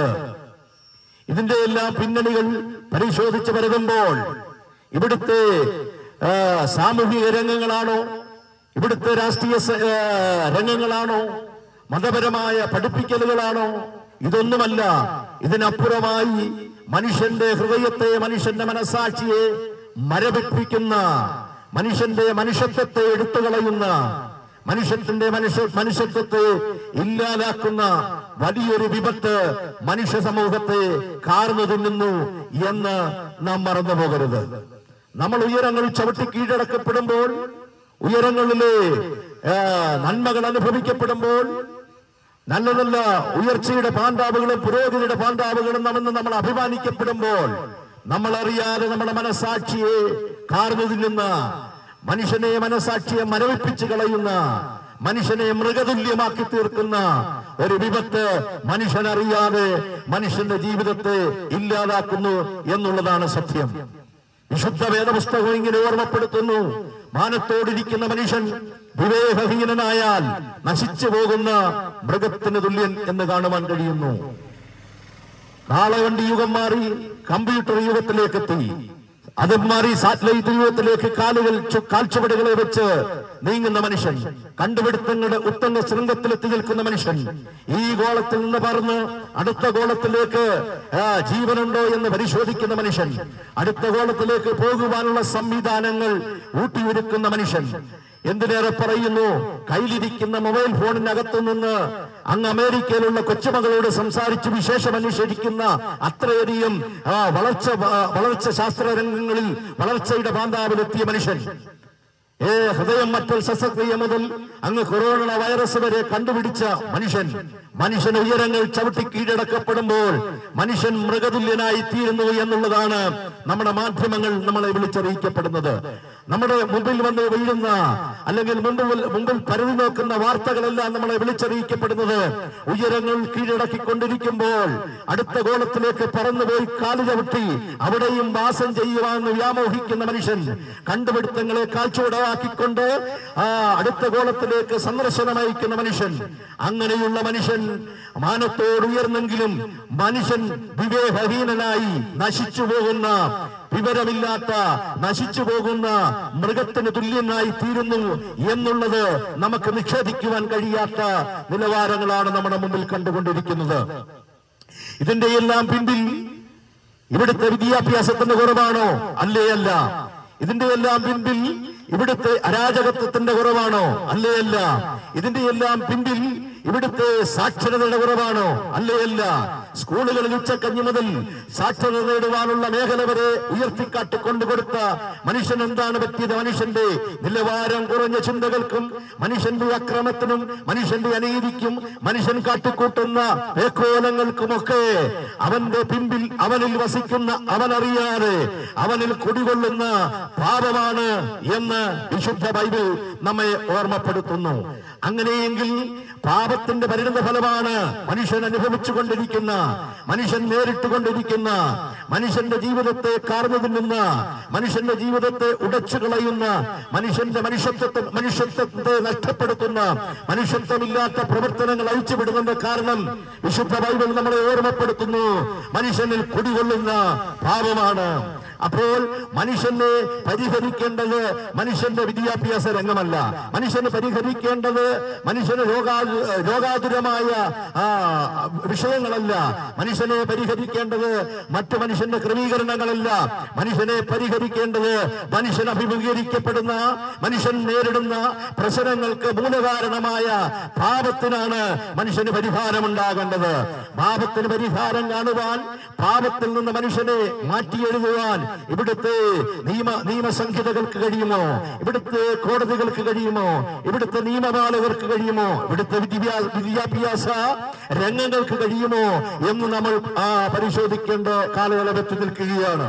[SPEAKER 2] ഇതിന്റെ എല്ലാം പിന്നണികൾ പരിശോധിച്ച് വരുമ്പോൾ ഇവിടുത്തെ ആ, സാമൂഹിക രംഗങ്ങളാണോ ഇവിടുത്തെ രാഷ്ട്രീയ സ- ആ, രംഗങ്ങളാണോ മതപരമായ പഠിപ്പിക്കലുകളാണോ ഇതൊന്നുമല്ല ഇതിനപ്പുറമായി മനുഷ്യന്റെ ഹൃദയത്തെ മനുഷ്യന്റെ മനസാക്ഷിയെ മരവിപ്പിക്കുന്ന മനുഷ്യന്റെ മനുഷ്യത്വത്തെ എടുത്തുകളയുന്ന മനുഷ്യത്തിന്റെ മനുഷ്യ മനുഷ്യത്വത്തെ ഇല്ലാതാക്കുന്ന വലിയൊരു വിപത്ത് മനുഷ്യ സമൂഹത്തെ കാർന്നു തിന്നുന്നു എന്ന് നാം മറന്നു പോകരുത് നമ്മൾ ഉയരങ്ങൾ ചവിട്ടി കീഴടക്കപ്പെടുമ്പോൾ ഉയരങ്ങളിലെ ആ, നന്മകൾ അനുഭവിക്കപ്പെടുമ്പോൾ നല്ല നല്ല ഉയർച്ചയുടെ പാണ്ഡാവുകളും പുരോഗതിയുടെ പാണ്ഡാവുകളും നമ്മെന്ന് നമ്മൾ അഭിമാനിക്കപ്പെടുമ്പോൾ നമ്മൾ അറിയാതെ നമ്മുടെ മനസാക്ഷിയെ കാർന്നു തിന്നുന്ന മനുഷ്യനെ മനസാക്ഷിയെ മരവിപ്പിച്ച് കളയുന്ന മനുഷ്യനെ മൃഗതുല്യമാക്കി തീർക്കുന്ന ഒരു വിപത്ത് മനുഷ്യനറിയാതെ മനുഷ്യന്റെ ജീവിതത്തെ ഇല്ലാതാക്കുന്നു എന്നുള്ളതാണ് സത്യം വിശുദ്ധ വേദപുസ്തകം ഇങ്ങനെ ഓർമ്മപ്പെടുത്തുന്നു മാനത്തോടിരിക്കുന്ന മനുഷ്യൻ വിവേകഹീനനായാൽ നശിച്ചു പോകുന്ന മൃഗത്തിന് തുല്യൻ എന്ന് കാണുവാൻ കഴിയുന്നു നാളെ വണ്ടി യുഗം മാറി കമ്പ്യൂട്ടർ യുഗത്തിലേക്ക് എത്തി അതും മാറി സാറ്റലൈറ്റ് യുഗത്തിലേക്ക് കാലുകൾ ചു- കാൽച്ചുവടുകളെ വെച്ച് നീങ്ങുന്ന മനുഷ്യൻ കണ്ടുപിടുത്തങ്ങളുടെ ഉത്തമ ശൃംഗത്തിലെത്തി നിൽക്കുന്ന മനുഷ്യൻ ഈ ഗോളത്തിൽ നിന്ന് പറന്ന് അടുത്ത ഗോളത്തിലേക്ക് ആ, ജീവനുണ്ടോ എന്ന് പരിശോധിക്കുന്ന മനുഷ്യൻ അടുത്ത ഗോളത്തിലേക്ക് പോകുവാനുള്ള സംവിധാനങ്ങൾ ഊട്ടിയൊരുക്കുന്ന മനുഷ്യൻ എന്തിനേറെ പറയുന്നു കയ്യിലിരിക്കുന്ന മൊബൈൽ ഫോണിനകത്തു നിന്ന് അങ്ങ് അമേരിക്കയിലുള്ള കൊച്ചുമകളോട് സംസാരിച്ച് വിശേഷം അന്വേഷിക്കുന്ന അത്രയധികം ആ, വളർച്ച ആ, വളർച്ച ശാസ്ത്ര രംഗങ്ങളിൽ വളർച്ചയുടെ പാന്താവിലെത്തിയ മനുഷ്യൻ ഏ ഹൃദയം മറ്റൽ ശസ്ത്രക്രിയ മുതൽ അങ്ങ് കൊറോണ വൈറസ് വരെ കണ്ടുപിടിച്ച മനുഷ്യൻ മനുഷ്യൻ ഉയരങ്ങൾ ചവിട്ടി കീഴടക്കപ്പെടുമ്പോൾ മനുഷ്യൻ മൃഗതുല്യനായി തീരുന്നു എന്നുള്ളതാണ് നമ്മുടെ മാധ്യമങ്ങൾ നമ്മളെ വിളിച്ചറിയിക്കപ്പെടുന്നത് നമ്മുടെ മുമ്പിൽ വന്ന് വീഴുന്ന അല്ലെങ്കിൽ മുമ്പിൽ മുമ്പിൽ പരതി നോക്കുന്ന വാർത്തകളെല്ലാം നമ്മളെ വിളിച്ചറിയിക്കപ്പെടുന്നത് ഉയരങ്ങൾ കീഴടക്കിക്കൊണ്ടിരിക്കുമ്പോൾ അടുത്ത ഗോളത്തിലേക്ക് പറന്നുപോയി കാലു ചവിട്ടി അവിടെയും വാസം ചെയ്യുവാന്ന് വ്യാമോഹിക്കുന്ന മനുഷ്യൻ കണ്ടുപിടുത്തങ്ങളെ കാഴ്ചവടവാക്കിക്കൊണ്ട് ആ അടുത്ത ഗോളത്തിലേക്ക് സന്ദർശനം അയക്കുന്ന മനുഷ്യൻ അങ്ങനെയുള്ള മനുഷ്യൻ മാനത്തോട് ഉയർന്നെങ്കിലും മനുഷ്യൻ വിവേകഹീനനായി നശിച്ചു പോകുന്ന വിവരമില്ലാത്ത നശിച്ചു പോകുന്ന മൃഗത്തിന് തുല്യനായി തീരുന്നു എന്നുള്ളത് നമുക്ക് നിഷേധിക്കുവാൻ കഴിയാത്ത നിലവാരങ്ങളാണ് നമ്മുടെ മുമ്പിൽ കണ്ടുകൊണ്ടിരിക്കുന്നത് ഇതിന്റെ എല്ലാം പിന്നിൽ ഇവിടുത്തെ വിദ്യാഭ്യാസത്തിന്റെ കുറവാണോ അല്ലേ അല്ല ഇതിന്റെ എല്ലാം പിന്നിൽ ഇവിടുത്തെ അരാജകത്വത്തിന്റെ കുറവാണോ അല്ലേ അല്ല ഇതിന്റെ എല്ലാം പിന്നിൽ ഇവിടുത്തെ സാക്ഷരതയുടെ കുറവാണോ അല്ലേ അല്ല സ്കൂളുകളിൽ ഉച്ചക്കഞ്ഞി മുതൽ സാക്ഷരത നേടുവാനുള്ള മേഖല വരെ ഉയർത്തിക്കാട്ടിക്കൊണ്ടു കൊടുത്ത മനുഷ്യൻ എന്താണ് പറ്റിയത് മനുഷ്യന്റെ നിലവാരം കുറഞ്ഞ ചിന്തകൾക്കും മനുഷ്യന്റെ അക്രമത്തിനും മനുഷ്യന്റെ അനീതിക്കും മനുഷ്യൻ കാട്ടിക്കൂട്ടുന്ന പേക്കോലങ്ങൾക്കുമൊക്കെ അവന്റെ പിമ്പിൽ അവനിൽ വസിക്കുന്ന അവനറിയാതെ അവനിൽ കുടികൊള്ളുന്ന പാപമാണ് എന്ന് വിശുദ്ധ ബൈബിൾ നമ്മെ ഓർമ്മപ്പെടുത്തുന്നു അങ്ങനെയെങ്കിൽ പാപത്തിന്റെ പരിണിത ഫലമാണ് മനുഷ്യൻ അനുഭവിച്ചു കൊണ്ടിരിക്കുന്ന മനുഷ്യൻ നേരിട്ട് കൊണ്ടിരിക്കുന്ന മനുഷ്യന്റെ ജീവിതത്തെ കാർന്നു തിന്നുന്ന മനുഷ്യന്റെ ജീവിതത്തെ ഉടച്ചു കളയുന്ന മനുഷ്യന്റെ മനുഷ്യത്വത്തെ മനുഷ്യത്വത്തെ നഷ്ടപ്പെടുത്തുന്ന മനുഷ്യത്വമില്ലാത്ത പ്രവർത്തനങ്ങൾ അഴിച്ചുവിടുന്നതിന്റെ കാരണം വിശുദ്ധ ബൈബിൾ നമ്മളെ ഓർമ്മപ്പെടുത്തുന്നു മനുഷ്യനിൽ കുടികൊള്ളുന്ന പാപമാണ് അപ്പോൾ മനുഷ്യനെ പരിഹരിക്കേണ്ടത് മനുഷ്യന്റെ വിദ്യാഭ്യാസ രംഗമല്ല മനുഷ്യന് പരിഹരിക്കേണ്ടത് മനുഷ്യന് രോഗാ രോഗാതുരമായ ആ, വിഷയങ്ങളല്ല മനുഷ്യനെ പരിഹരിക്കേണ്ടത് മറ്റു മനുഷ്യന്റെ ക്രമീകരണങ്ങളല്ല മനുഷ്യനെ പരിഹരിക്കേണ്ടത് മനുഷ്യൻ അഭിമുഖീകരിക്കപ്പെടുന്ന മനുഷ്യൻ നേരിടുന്ന പ്രശ്നങ്ങൾക്ക് മൂലകാരണമായ പാപത്തിനാണ് മനുഷ്യന് പരിഹാരമുണ്ടാകേണ്ടത് പാപത്തിന് പരിഹാരം കാണുവാൻ പാപത്തിൽ നിന്ന് മനുഷ്യനെ മാറ്റിയെഴുതുവാൻ ഇവിടുത്തെ നിയമ നിയമസംഹിതകൾക്ക് കഴിയുമോ ഇവിടുത്തെ കോടതികൾക്ക് കഴിയുമോ ഇവിടുത്തെ നിയമപാലകർക്ക് കഴിയുമോ ഇവിടുത്തെ വിദ്യാഭ്യാസ വിദ്യാഭ്യാസ രംഗങ്ങൾക്ക് കഴിയുമോ എന്ന് നമ്മൾ ആ പരിശോധിക്കേണ്ട കാലയളവത്തിൽ നിൽക്കുകയാണ്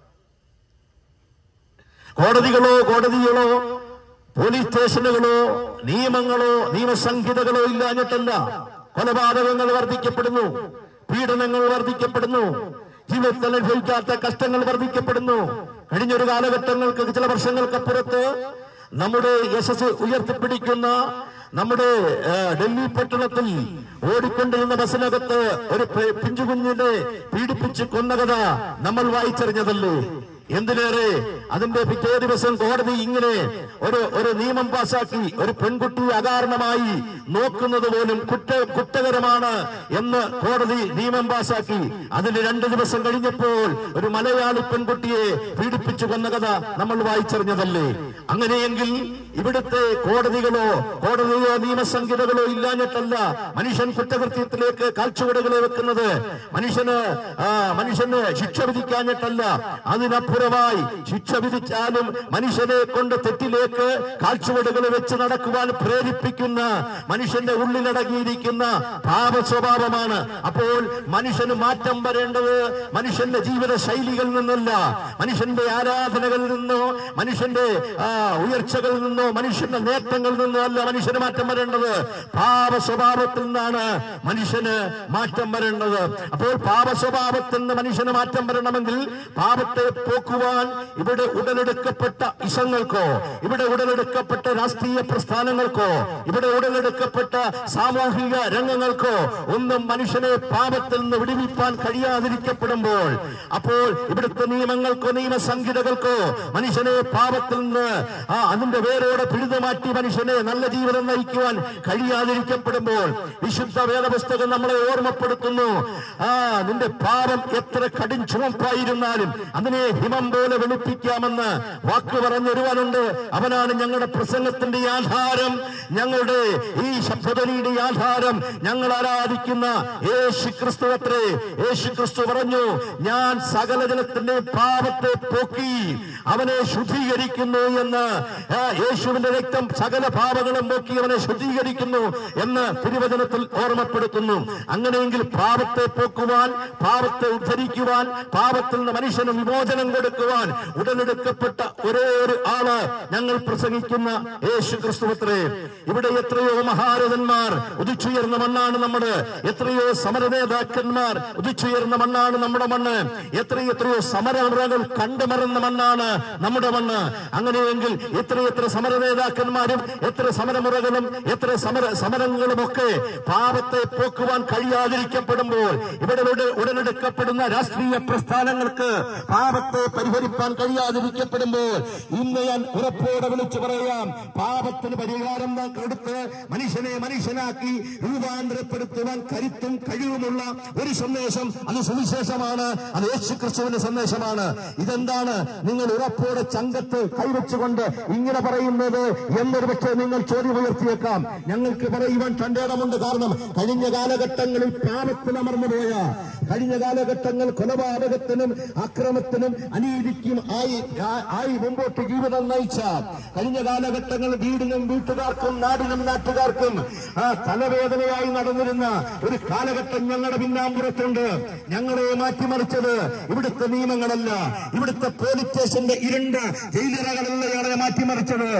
[SPEAKER 2] കോടതികളോ കോടതികളോ പോലീസ് സ്റ്റേഷനുകളോ നിയമങ്ങളോ നിയമസംഹിതകളോ ഇല്ലാഞ്ഞിട്ടല്ല കൊലപാതകങ്ങൾ വർദ്ധിക്കപ്പെടുന്നു പീഡനങ്ങൾ വർദ്ധിക്കപ്പെടുന്നു ജീവിതത്തിൽ അനുഭവിക്കാത്ത കഷ്ടങ്ങൾ വർദ്ധിക്കപ്പെടുന്നു കഴിഞ്ഞൊരു കാലഘട്ടങ്ങൾക്ക് ചില വർഷങ്ങൾക്കപ്പുറത്ത് നമ്മുടെ യശസ് ഉയർത്തിപ്പിടിക്കുന്ന നമ്മുടെ ആ, ഡൽഹി പട്ടണത്തിൽ ഓടിക്കൊണ്ടിരുന്ന ബസ്സിനകത്ത് ഒരു പെ- പിഞ്ചുകുഞ്ഞിനെ പീഡിപ്പിച്ച് കൊന്ന കഥ നമ്മൾ വായിച്ചറിഞ്ഞതല്ലേ എന്തിനേറെ അതിന്റെ പിറ്റേ ദിവസം കോടതി ഇങ്ങനെ ഒരു ഒരു നിയമം പാസാക്കി ഒരു പെൺകുട്ടിയെ അകാരണമായി നോക്കുന്നത് പോലും കുറ്റ കുറ്റകരമാണ് എന്ന് കോടതി നിയമം പാസാക്കി അതിന് രണ്ട് ദിവസം കഴിഞ്ഞപ്പോൾ ഒരു മലയാളി പെൺകുട്ടിയെ പീഡിപ്പിച്ചു കൊന്ന കഥ നമ്മൾ വായിച്ചറിഞ്ഞതല്ലേ അങ്ങനെയെങ്കിൽ ഇവിടുത്തെ കോടതികളോ കോടതിയോ നിയമസംഹിതകളോ ഇല്ലാഞ്ഞിട്ടല്ല മനുഷ്യൻ കുറ്റകൃത്യത്തിലേക്ക് കാൽച്ചുവടുകളെ വെക്കുന്നത് മനുഷ്യന് ആ, മനുഷ്യന് ശിക്ഷ വിധിക്കാഞ്ഞിട്ടല്ല അതിനപ്പുറമായി ശിക്ഷ വിധിച്ചാലും മനുഷ്യനെ കൊണ്ട് തെറ്റിലേക്ക് കാൽച്ചുവടുകൾ വെച്ച് നടക്കുവാൻ പ്രേരിപ്പിക്കുന്ന മനുഷ്യന്റെ ഉള്ളിലടങ്ങിയിരിക്കുന്ന പാപ സ്വഭാവമാണ് അപ്പോൾ മനുഷ്യന് മാറ്റം വരേണ്ടത് മനുഷ്യന്റെ ജീവിത ശൈലികളിൽ നിന്നല്ല മനുഷ്യന്റെ ആരാധനകളിൽ നിന്നോ മനുഷ്യന്റെ ആ, ഉയർച്ചകളിൽ നിന്നോ മനുഷ്യന്റെ നേട്ടങ്ങളിൽ നിന്നോ അല്ല മനുഷ്യന് മാറ്റം വരേണ്ടത് പാപ സ്വഭാവത്തിൽ നിന്നാണ് മനുഷ്യന് മാറ്റം വരേണ്ടത് അപ്പോൾ പാപ സ്വഭാവത്തിൽ നിന്ന് മനുഷ്യന് മാറ്റം വരണമെങ്കിൽ പാപത്തെ പോക്കുവാൻ ഇവിടെ ഉടലെടുക്കപ്പെട്ട ഇസങ്ങൾക്കോ ഇവിടെ ഉടലെടുക്കപ്പെട്ട രാഷ്ട്രീയ പ്രസ്ഥാനങ്ങൾക്കോ ഇവിടെ ഉടലെടുക്കപ്പെട്ട സാമൂഹിക രംഗങ്ങൾക്കോ ഒന്നും മനുഷ്യനെ പാപത്തിൽ നിന്ന് വിടുവിപ്പാൻ കഴിയാതിരിക്കപ്പെടുമ്പോൾ അപ്പോൾ ഇവിടുത്തെ നിയമങ്ങൾക്കോ നിയമസംഹിതകൾക്കോ മനുഷ്യനെ പാപത്തിൽ നിന്ന് ആ അതിന്റെ വേരോടെ പിഴുതുമാറ്റി മനുഷ്യനെ നല്ല ജീവിതം നയിക്കുവാൻ കഴിയാതിരിക്കപ്പെടുമ്പോൾ വിശുദ്ധ വേദപുസ്തകം നമ്മളെ ഓർമ്മപ്പെടുത്തുന്നു ആ നിന്റെ പാപം എത്ര കടും ചുമപ്പായിരുന്നാലും അതിനെ ഹിമം പോലെ വെളുപ്പിക്കാമെന്ന് വാക്ക് പറഞ്ഞൊരുവനുണ്ട് അവനാണ് ഞങ്ങളുടെ പ്രസംഗത്തിന്റെ ആധാരം ഞങ്ങളുടെ ഈ ശബ്ദനിയുടെ ആധാരം ഞങ്ങൾ ആരാധിക്കുന്ന യേശു ക്രിസ്തു അത്രേ യേശു ക്രിസ്തു പറഞ്ഞു ഞാൻ സകല ജനത്തിന്റെ പാപത്തെ പോക്കി അവനെ ശുദ്ധീകരിക്കുന്നു എന്ന് ആ, യേശുവിന്റെ രക്തം സകല പാപങ്ങളും പോക്കി അവനെ ശുദ്ധീകരിക്കുന്നു എന്ന് തിരുവചനത്തിൽ ഓർമ്മപ്പെടുത്തുന്നു അങ്ങനെയെങ്കിൽ പാപത്തെ പോക്കുവാൻ പാപത്തെ ഉദ്ധരിക്കുവാൻ പാപത്തിൽ നിന്ന് മനുഷ്യന് വിമോചനം കൊടുക്കുവാൻ ഉടലെടുക്കപ്പെട്ട ഒരേ ഒരു ആള് ഞങ്ങൾ പ്രസംഗിക്കുന്ന യേശു ക്രിസ്തുവത്രേ ഇവിടെ എത്രയോ മഹാരഥന്മാർ ഉദിച്ചുയർന്ന മണ്ണാണ് നമ്മുടെ എത്രയോ സമരനേതാക്കന്മാർ ഉദിച്ചുയർന്ന മണ്ണാണ് നമ്മുടെ മണ്ണ് എത്രയെത്രയോ സമരമുറകൾ കണ്ടുമറന്ന മണ്ണാണ് നമ്മുടെ മണ്ണ് അങ്ങനെയെങ്കിൽ എത്രയെത്ര സമരനേതാക്കന്മാരും എത്ര സമരമുറകളും എത്ര സമര സമരങ്ങളും ഒക്കെ പാപത്തെ പോക്കുവാൻ കഴിയാതിരിക്കപ്പെടുമ്പോൾ ഇവിടെ ഉട- ഉടലെടുക്കപ്പെടുന്ന രാഷ്ട്രീയ പ്രസ്ഥാനങ്ങൾക്ക് പാപത്തെ പരിഹരിപ്പാൻ കഴിയാതിരിക്കപ്പെടുമ്പോൾ ഇന്ന് ഞാൻ ഉറപ്പോടെ വിളിച്ചു പറയാം പാപത്തിന് പരിഹാരം നാം കൊടുത്ത് മനുഷ്യനെ മനുഷ്യനാക്കി രൂപാന്തരപ്പെടുത്തുവാൻ കരുത്തും കഴിവുമുള്ള ഒരു സന്ദേശം അത് സുവിശേഷമാണ് അത് യേശു ക്രിസ്തുവിന്റെ സന്ദേശമാണ് ഇതെന്താണ് നിങ്ങൾ ഉറപ്പോടെ ചങ്കത്ത് കൈവച്ചുകൊണ്ട് ഇങ്ങനെ പറയുന്നത് എന്നൊരു പക്ഷേ നിങ്ങൾ ചോദ്യം ഉയർത്തിയേക്കാം ഞങ്ങൾക്ക് പറയുവാൻ തന്റെ ഇടമുണ്ട് കാരണം കഴിഞ്ഞ കാലഘട്ടങ്ങളിൽ പാപത്തിൽ അമർന്നുപോയ കഴിഞ്ഞ കാലഘട്ടങ്ങൾ കൊലപാതകത്തിനും അക്രമത്തിനും അനീതിക്കും ആയി ആ- ആയി മുമ്പോട്ട് ജീവിതം നയിച്ച കഴിഞ്ഞ കാലഘട്ടങ്ങൾ വീടിനും വീട്ടുകാർക്കും നാടിനും നാട്ടുകാർക്കും ആ തലവേദനയായി നടന്നിരുന്ന ഒരു കാലഘട്ടം ഞങ്ങളുടെ പിന്നാമ്പുറത്തുണ്ട് ഞങ്ങളെ മാറ്റിമറിച്ചത് ഇവിടുത്തെ നിയമങ്ങളല്ല ഇവിടുത്തെ പോലീസ് സ്റ്റേഷന്റെ ഇരുണ്ട ജയിലറകളല്ല ഞങ്ങളെ മാറ്റിമറിച്ചത്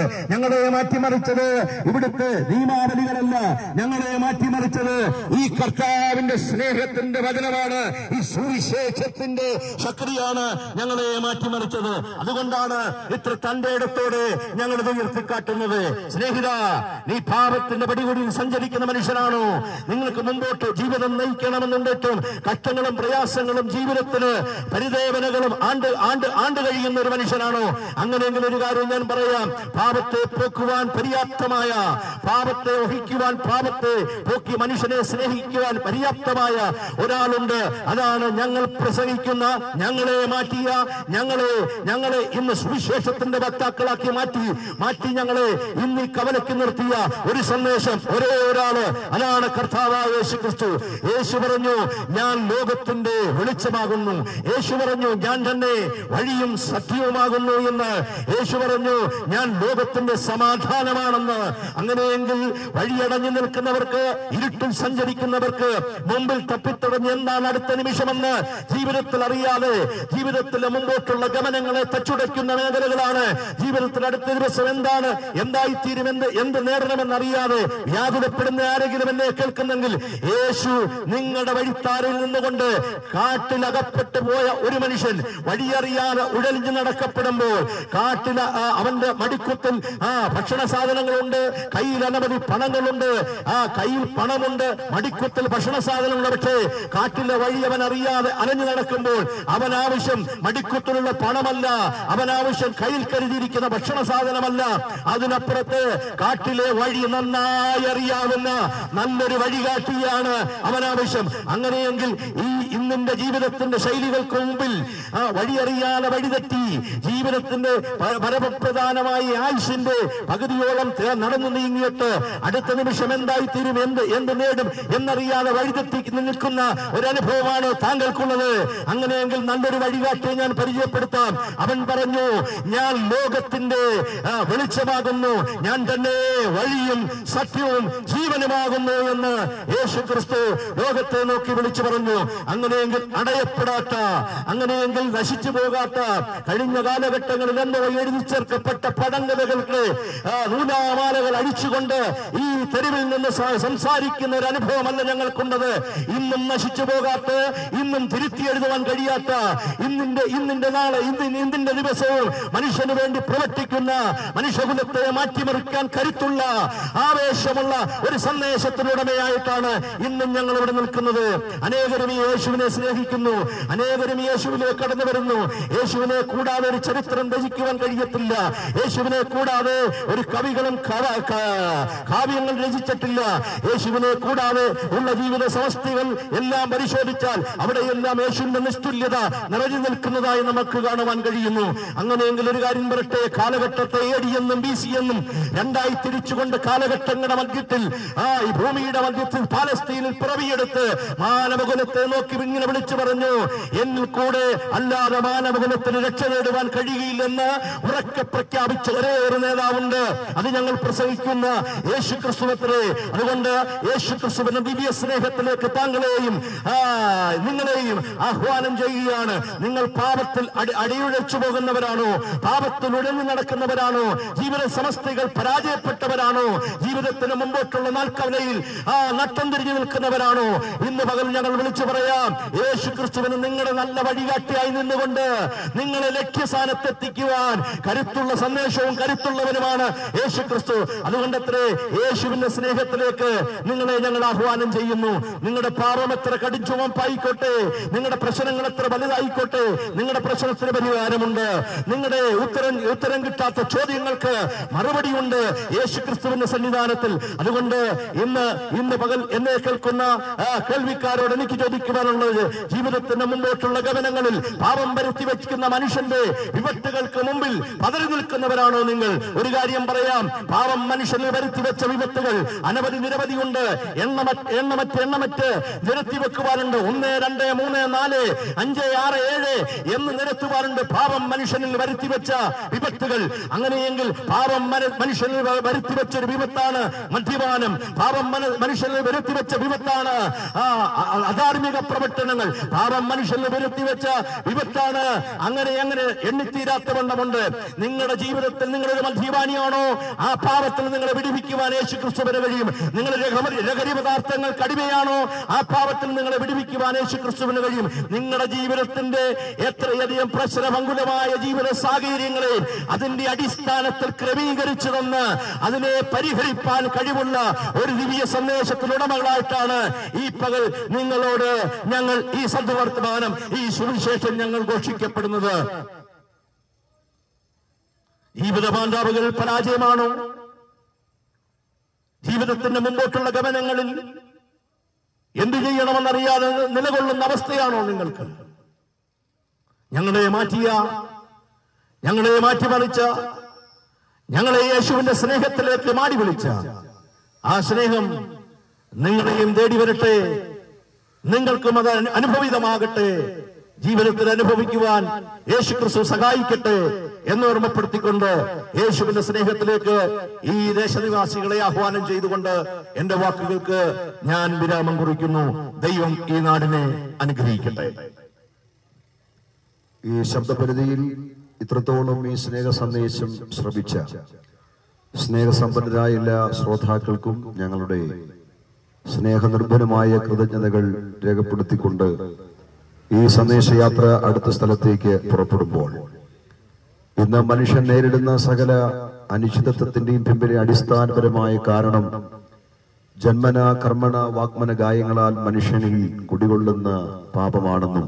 [SPEAKER 2] ഞങ്ങളെ മാറ്റിമറിച്ചത് ഇവിടുത്തെ നിയമാവലികളല്ല ഞങ്ങളെ മാറ്റിമറിച്ചത് ഈ കർത്താവിന്റെ സ്നേഹത്തിന്റെ വചനമാണ് ഈ സുവിശേഷത്തിന്റെ ശക്തിയാണ് ഞങ്ങളെ മാറ്റിമറിച്ചത് അതുകൊണ്ടാണ് ഇത്ര തന്റെ ഇടത്തോടെ ഞങ്ങളിത് ഉയർത്തിക്കാട്ടുന്നത് സ്നേഹിത നീ പാപത്തിന്റെ പടികൂടിയിൽ സഞ്ചരിക്കുന്ന മനുഷ്യനാണോ നിങ്ങൾക്ക് മുമ്പോട്ട് ജീവിതം നയിക്കണമെന്നുണ്ടിട്ടും കഷ്ടങ്ങളും പ്രയാസങ്ങളും ജീവിതത്തിന് പരിദേവനകളും ആണ്ട് ആണ്ട് ആണ്ട് കഴിയുന്ന ഒരു മനുഷ്യനാണോ അങ്ങനെയെങ്കിൽ ഒരു കാര്യം ഞാൻ പറയാം പാപത്തെ പോക്കുവാൻ പര്യാപ്തമായ പാപത്തെ വഹിക്കുവാൻ പാപത്തെ പോക്കി മനുഷ്യനെ സ്നേഹിക്കുവാൻ പര്യാപ്തമായ ഒരാളുണ്ട് അതാണ് ഞങ്ങൾ പ്രസംഗിക്കുന്ന ഞങ്ങളെ മാറ്റിയ ഞങ്ങളെ ഞങ്ങളെ ഇന്ന് സുവിശേഷത്തിന്റെ വക്താക്കളാക്കി മാറ്റി മാറ്റി ഞങ്ങളെ ഇന്ന് ഈ കവലയ്ക്ക് നിർത്തിയ ഒരു സന്ദേശം ഒരേ ഒരാള് അതാണ് കർത്താവായ യേശു ക്രിസ്തു യേശു പറഞ്ഞു ഞാൻ ലോകത്തിന്റെ വെളിച്ചമാകുന്നു യേശു പറഞ്ഞു ഞാൻ തന്നെ വഴിയും സത്യവുമാകുന്നു എന്ന് യേശു പറഞ്ഞു ഞാൻ ലോകത്തിന്റെ സമാധാനമാണെന്ന് അങ്ങനെയെങ്കിൽ വഴിയടഞ്ഞു നിൽക്കുന്നവർക്ക് ഇരുട്ടിൽ സഞ്ചരിക്കുന്നവർക്ക് മുമ്പിൽ തപ്പിത്തടഞ്ഞ് എന്താണ് അടുത്ത നിമിഷമെന്ന് ജീവിതത്തിൽ അറിയാതെ ജീവിതത്തിലെ മുമ്പോട്ടുള്ള ഗമനങ്ങളെ തച്ചുടയ്ക്കുന്ന മേഖലകളാണ് ജീവിതത്തിൽ അടുത്ത ദിവസം എന്താണ് എന്തായിത്തീരും എന്ത് എന്ത് നേടണമെന്നറിയാതെ വ്യാകുലപ്പെടുന്ന ആരെങ്കിലും എന്നെ കേൾക്കുന്നെങ്കിൽ യേശു നിങ്ങളുടെ വഴിത്താരിൽ നിന്നുകൊണ്ട് കാട്ടിൽ അകപ്പെട്ടു പോയ ഒരു മനുഷ്യൻ വഴിയറിയാതെ ഉഴലിഞ്ഞു നടക്കപ്പെടുമ്പോൾ കാട്ടിൽ ആ, അവന്റെ മടിക്കുത്തിൽ ആ ഭക്ഷണ സാധനങ്ങളുണ്ട് കയ്യിൽ അനവധി പണങ്ങളുണ്ട് ആ കയ്യിൽ പണമുണ്ട് മടിക്കുത്തിൽ ഭക്ഷണ സാധനങ്ങളുണ്ട് പക്ഷേ കാട്ടിലെ വഴി അവൻ അറിയാതെ അലഞ്ഞു നടക്കുമ്പോൾ അവൻ ആവശ്യം മടിക്കുത്തിലുള്ള പണമല്ല അവൻ ആവശ്യം കയ്യിൽ കരുതിയിരിക്കുന്ന ഭക്ഷണ സാധനമല്ല അതിനപ്പുറത്ത് കാട്ടിലെ വഴി നന്നായി അറിയാവുന്ന നല്ലൊരു വഴികാട്ടിയാണ് അവൻ ആവശ്യം അങ്ങനെയെങ്കിൽ ഈ ഇന്നിന്റെ ജീവിതത്തിന്റെ ശൈലികൾക്ക് മുമ്പിൽ ആ വഴി അറിയാതെ വഴിതെറ്റി ജീവിതത്തിന്റെ പ- പരമപ്രധാനമായ ആയുഷിന്റെ പകുതിയോളം തേ- നടന്നു നീങ്ങിയിട്ട് അടുത്ത നിമിഷം എന്തായി തീരും എന്ത് എന്ത് നേടും എന്നറിയാതെ വഴിതെറ്റി നിൽക്കുന്ന ഒരു അനുഭവമാണ് താങ്കൾക്കുള്ളത് അങ്ങനെയെങ്കിൽ നല്ലൊരു വഴികാട്ടിയെ ഞാൻ പരിചയപ്പെടുത്താം അവൻ പറഞ്ഞു ഞാൻ ലോകത്തിന്റെ ആ, വെളിച്ചമാകുന്നു ഞാൻ തന്നെ വഴിയും സത്യവും ജീവനുമാകുന്നു എന്ന് യേശു ക്രിസ്തു ലോകത്തെ നോക്കി വിളിച്ചു പറഞ്ഞു അങ്ങനെയെങ്കിൽ അടയപ്പെടാത്ത അങ്ങനെയെങ്കിൽ നശിച്ചു പോകാത്ത കഴിഞ്ഞ കാലഘട്ടങ്ങളിൽ എന്നോ എഴുതി ചേർക്കപ്പെട്ട പടങ്കഥകൾക്ക് ആ, നൂലാമാലകൾ അഴിച്ചുകൊണ്ട് ഈ തെരുവിൽ നിന്ന് സ- സംസാരിക്കുന്ന ഒരു അനുഭവമല്ല ഞങ്ങൾക്കുള്ളത് ഇന്നും നശിച്ചു പോകാത്ത ഇന്നും തിരുത്തി എഴുതുവാൻ കഴിയാത്ത ഇന്നിന്റെ ഇന്നിന്റെ നാളെ ഇന്ന് ഇന്നിന്റെ ദിവസവും മനുഷ്യന് വേണ്ടി പ്രവർത്തിക്കുന്ന മനുഷ്യകുലത്തെ മാറ്റിമറിക്കാൻ കരുത്തുള്ള ആവേശമുള്ള ഒരു സന്ദേശത്തിനുടമയായിട്ടാണ് ഇന്നും ഞങ്ങൾ ഇവിടെ നിൽക്കുന്നത് അനേകരും ഈ യേശുവിനെ സ്നേഹിക്കുന്നു അനേകരും ഈ യേശുവിലേക്ക് കടന്നു വരുന്നു യേശുവിനെ കൂടാതെ ഒരു ചരിത്രം രചിക്കുവാൻ കഴിയത്തില്ല യേശുവിനെ കൂടാതെ ഒരു കവികളും കവ- ക- കാവ്യങ്ങൾ രചിച്ചിട്ടില്ല യേശുവിനെ കൂടാതെ ഉള്ള ജീവിത സമസ്തികൾ എല്ലാം പരിശോധിച്ചാൽ അവിടെയെല്ലാം യേശുവിന്റെ നിസ്തുല്യത നിറഞ്ഞു നിൽക്കുന്നതായി നമുക്ക് കാണുവാൻ കഴിയുന്നു അങ്ങനെയെങ്കിൽ ഒരു കാര്യം പറയട്ടെ കാലഘട്ടത്തെ എ ഡി എന്നും ബി സി എന്നും രണ്ടായി തിരിച്ചുകൊണ്ട് കാലഘട്ടങ്ങളുടെ മധ്യത്തിൽ ആ ഈ ഭൂമിയുടെ മധ്യത്തിൽ പാലസ്തീനിൽ പിറവിയെടുത്ത് മാനവകുലത്തെ നോക്കി ഇങ്ങനെ വിളിച്ചു പറഞ്ഞു എന്നിൽ കൂടെ അല്ലാതെ മാനവകുലത്തിന് രക്ഷ നേടുവാൻ കഴിയുകയില്ലെന്ന് ഉറക്കെ പ്രഖ്യാപിച്ച ഒരേ ഒരു നേതാവുണ്ട് അത് ഞങ്ങൾ പ്രസംഗിക്കുന്ന യേശു ക്രിസ്തുവത്രേ അതുകൊണ്ട് യേശു ക്രിസ്തുവിന്റെ ദിവ്യ സ്നേഹത്തിലേക്ക് താങ്കളെയും ആ, നിങ്ങളെയും ആഹ്വാനം ചെയ്യുകയാണ് നിങ്ങൾ പാപത്തിൽ അടി അടിയുഴച്ചു പോകുന്നവരാണോ പാപത്തിൽ ഉഴഞ്ഞു നടക്കുന്നവരാണോ ജീവിത സമസ്തകൾ പരാജയപ്പെട്ടവരാണോ ജീവിതത്തിന് മുമ്പോട്ടുള്ള നാൽക്കവലയിൽ ആ നട്ടം തിരിഞ്ഞു നിൽക്കുന്നവരാണോ ഇന്ന് പകൽ ഞങ്ങൾ വിളിച്ചു പറയാം യേശു ക്രിസ്തുവിന് നിങ്ങളുടെ നല്ല വഴികാട്ടിയായി നിന്നുകൊണ്ട് നിങ്ങളെ ലക്ഷ്യസ്ഥാനത്തെത്തിക്കുവാൻ കരുത്തുള്ള സന്ദേശവും കരുത്തുള്ളവനുമാണ് യേശു ക്രിസ്തു അതുകൊണ്ടത്രേ യേശുവിന്റെ സ്നേഹത്തിലേക്ക് നിങ്ങളെ ഞങ്ങൾ ആഹ്വാനം ചെയ്യുന്നു നിങ്ങളുടെ പാപം എത്ര കടിച്ചുമപ്പായിക്കോട്ടെ നിങ്ങളുടെ പ്രശ്നങ്ങൾ എത്ര വലുതായിക്കോട്ടെ നിങ്ങളുടെ പ്രശ്നത്തിന് പരിഹാരമുണ്ട് നിങ്ങളുടെ ഉത്തരം ഉത്തരം കിട്ടാത്ത ചോദ്യങ്ങൾക്ക് മറുപടിയുണ്ട് യേശു ക്രിസ്തുവിന്റെ സന്നിധാനത്തിൽ അതുകൊണ്ട് ഇന്ന് ഇന്ന് പകൽ എന്നെ കേൾക്കുന്ന ആ, കേൾവിക്കാരോട് എനിക്ക് ചോദിക്കുവാനുള്ളത് ജീവിതത്തിന്റെ മുമ്പോട്ടുള്ള ഗമനങ്ങളിൽ പാപം വരുത്തി വെക്കുന്ന മനുഷ്യന്റെ വിപത്തുകൾക്ക് മുമ്പിൽ പതറി നിൽക്കുന്നവരാണോ നിങ്ങൾ ഒരു കാര്യം പറയാം പാപം മനുഷ്യന് വരുത്തി വെച്ച വിപത്തുകൾ അനവധി നിരവധിയുണ്ട് എണ്ണമറ്റ് എണ്ണമറ്റ് എണ്ണമറ്റ് നിരത്തി വെക്കുവാനുണ്ട് ഒന്ന് രണ്ട് മൂന്ന് നാല് അഞ്ച് ആറ് ഏഴ് എന്ന് നിരത്തുവാനുണ്ട് പാപം മനുഷ്യനിൽ വരുത്തി വെച്ച വിപത്തുകൾ അങ്ങനെയെങ്കിൽ പാപം മന- മനുഷ്യനിൽ വ- വരുത്തി വെച്ച ഒരു വിപത്താണ് മദ്യപാനം പാപം മന- മനുഷ്യനിൽ വരുത്തി വെച്ച വിപത്താണ് ആ, അ- അധാർമിക പ്രവർത്തനങ്ങൾ പാപം മനുഷ്യനിൽ വരുത്തി വെച്ച വിപത്താണ് അങ്ങനെ അങ്ങനെ എണ്ണിത്തീരാത്ത വണ്ണമുണ്ട് നിങ്ങളുടെ ജീവിതത്തിൽ നിങ്ങൾ വലിയ മദ്യപാനിയാണോ ആ പാപത്തിൽ നിങ്ങളെ വിടുവിക്കുവാൻ യേശു ക്രിസ്തുവിന് കഴിയും നിങ്ങൾ ലഹരി- ലഹരി പദാർത്ഥങ്ങൾക്ക് അടിമയാണോ ആ പാപത്തിൽ നിങ്ങളെ വിടുവിക്കുവാൻ യേശു ക്രിസ്തുവിന് കഴിയും നിങ്ങളുടെ ജീവിതത്തിന്റെ എത്രയധികം പ്രശ്നമങ്കുലമായ ജീവിത സാഹചര്യങ്ങളെ അതിന്റെ അടിസ്ഥാനത്തിൽ ക്രമീകരിച്ചു തന്ന് അതിനെ പരിഹരിപ്പാൻ കഴിവുള്ള ഒരു ദിവ്യ സന്ദേശത്തിനുടമകളായിട്ടാണ് ഈ പകൽ നിങ്ങളോട് ഞങ്ങൾ ഈ സദ്വർത്തമാനം ഈ സുവിശേഷം ഞങ്ങൾ ഘോഷിക്കപ്പെടുന്നത് ജീവിത മാണ്ടാവുകൾ പരാജയമാണോ ജീവിതത്തിന്റെ മുമ്പോട്ടുള്ള ഗമനങ്ങളിൽ എന്തു ചെയ്യണമെന്നറിയാതെ നിലകൊള്ളുന്ന അവസ്ഥയാണോ നിങ്ങൾക്ക് ഞങ്ങളെ മാറ്റിയ ഞങ്ങളെ മാറ്റിമറിച്ച ഞങ്ങളെ യേശുവിന്റെ സ്നേഹത്തിലേക്ക് മാടി വിളിച്ച ആ സ്നേഹം നിങ്ങളെയും തേടി വരട്ടെ നിങ്ങൾക്കും അത് അനുഭവിതമാകട്ടെ ജീവിതത്തിൽ അനുഭവിക്കുവാൻ യേശു ക്രിസ്തു സഹായിക്കട്ടെ എന്ന് ഓർമ്മപ്പെടുത്തിക്കൊണ്ട് യേശുവിന്റെ സ്നേഹത്തിലേക്ക് ഈ ദേശനിവാസികളെ ആഹ്വാനം ചെയ്തുകൊണ്ട് എന്റെ വാക്കുകൾക്ക് ഞാൻ വിരാമം കുറിക്കുന്നു ദൈവം ഈ നാടിനെ അനുഗ്രഹിക്കട്ടെ
[SPEAKER 1] ഈ ശബ്ദപരിധിയിൽ ഇത്രത്തോളം ഈ സ്നേഹ സന്ദേശം ശ്രവിച്ച സ്നേഹസമ്പന്നരായ എല്ലാ ശ്രോതാക്കൾക്കും ഞങ്ങളുടെ സ്നേഹനിർഭരമായ കൃതജ്ഞതകൾ രേഖപ്പെടുത്തിക്കൊണ്ട് ഈ സന്ദേശയാത്ര അടുത്ത സ്ഥലത്തേക്ക് പുറപ്പെടുമ്പോൾ ഇന്ന് മനുഷ്യൻ നേരിടുന്ന സകല അനിശ്ചിതത്വത്തിന്റെയും പിമ്പിലെ അടിസ്ഥാനപരമായ കാരണം ജന്മന കർമ്മണ വാഗ്മന ഗായങ്ങളാൽ മനുഷ്യനിൽ കുടികൊള്ളുന്ന പാപമാണെന്നും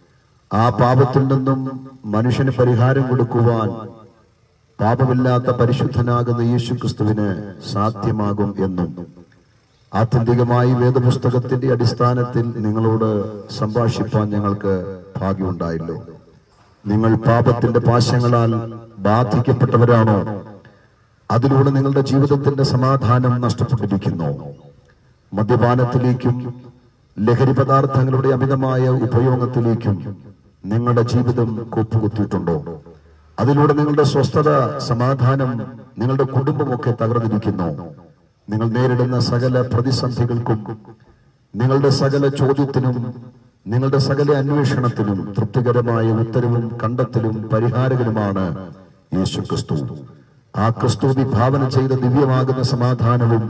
[SPEAKER 1] ആ പാപത്തിൽ നിന്നും മനുഷ്യന് പരിഹാരം കൊടുക്കുവാൻ പാപമില്ലാത്ത പരിശുദ്ധനാകുന്ന യേശു ക്രിസ്തുവിന് സാധ്യമാകും എന്നും ആത്യന്തികമായി വേദപുസ്തകത്തിന്റെ അടിസ്ഥാനത്തിൽ നിങ്ങളോട് സംഭാഷിപ്പാൻ ഞങ്ങൾക്ക് ഭാഗ്യമുണ്ടായല്ലോ നിങ്ങൾ പാപത്തിന്റെ പാശങ്ങളാൽ ബാധിക്കപ്പെട്ടവരാണോ അതിലൂടെ നിങ്ങളുടെ ജീവിതത്തിന്റെ സമാധാനം നഷ്ടപ്പെട്ടിരിക്കുന്നു മദ്യപാനത്തിലേക്കും ലഹരി പദാർത്ഥങ്ങളുടെ അമിതമായ ഉപയോഗത്തിലേക്കും നിങ്ങളുടെ ജീവിതം കൂപ്പുകുത്തിയിട്ടുണ്ടോ അതിലൂടെ നിങ്ങളുടെ സ്വസ്ഥത സമാധാനം നിങ്ങളുടെ കുടുംബമൊക്കെ തകർന്നിരിക്കുന്നു നിങ്ങൾ നേരിടുന്ന സകല പ്രതിസന്ധികൾക്കും നിങ്ങളുടെ സകല ചോദ്യത്തിനും നിങ്ങളുടെ സകല അന്വേഷണത്തിനും തൃപ്തികരമായ ഉത്തരവും കണ്ടെത്തലും പരിഹാരകനുമാണ് യേശു ക്രിസ്തു ആ ക്രിസ്തു വിഭാവന ചെയ്ത ദിവ്യമാകുന്ന സമാധാനവും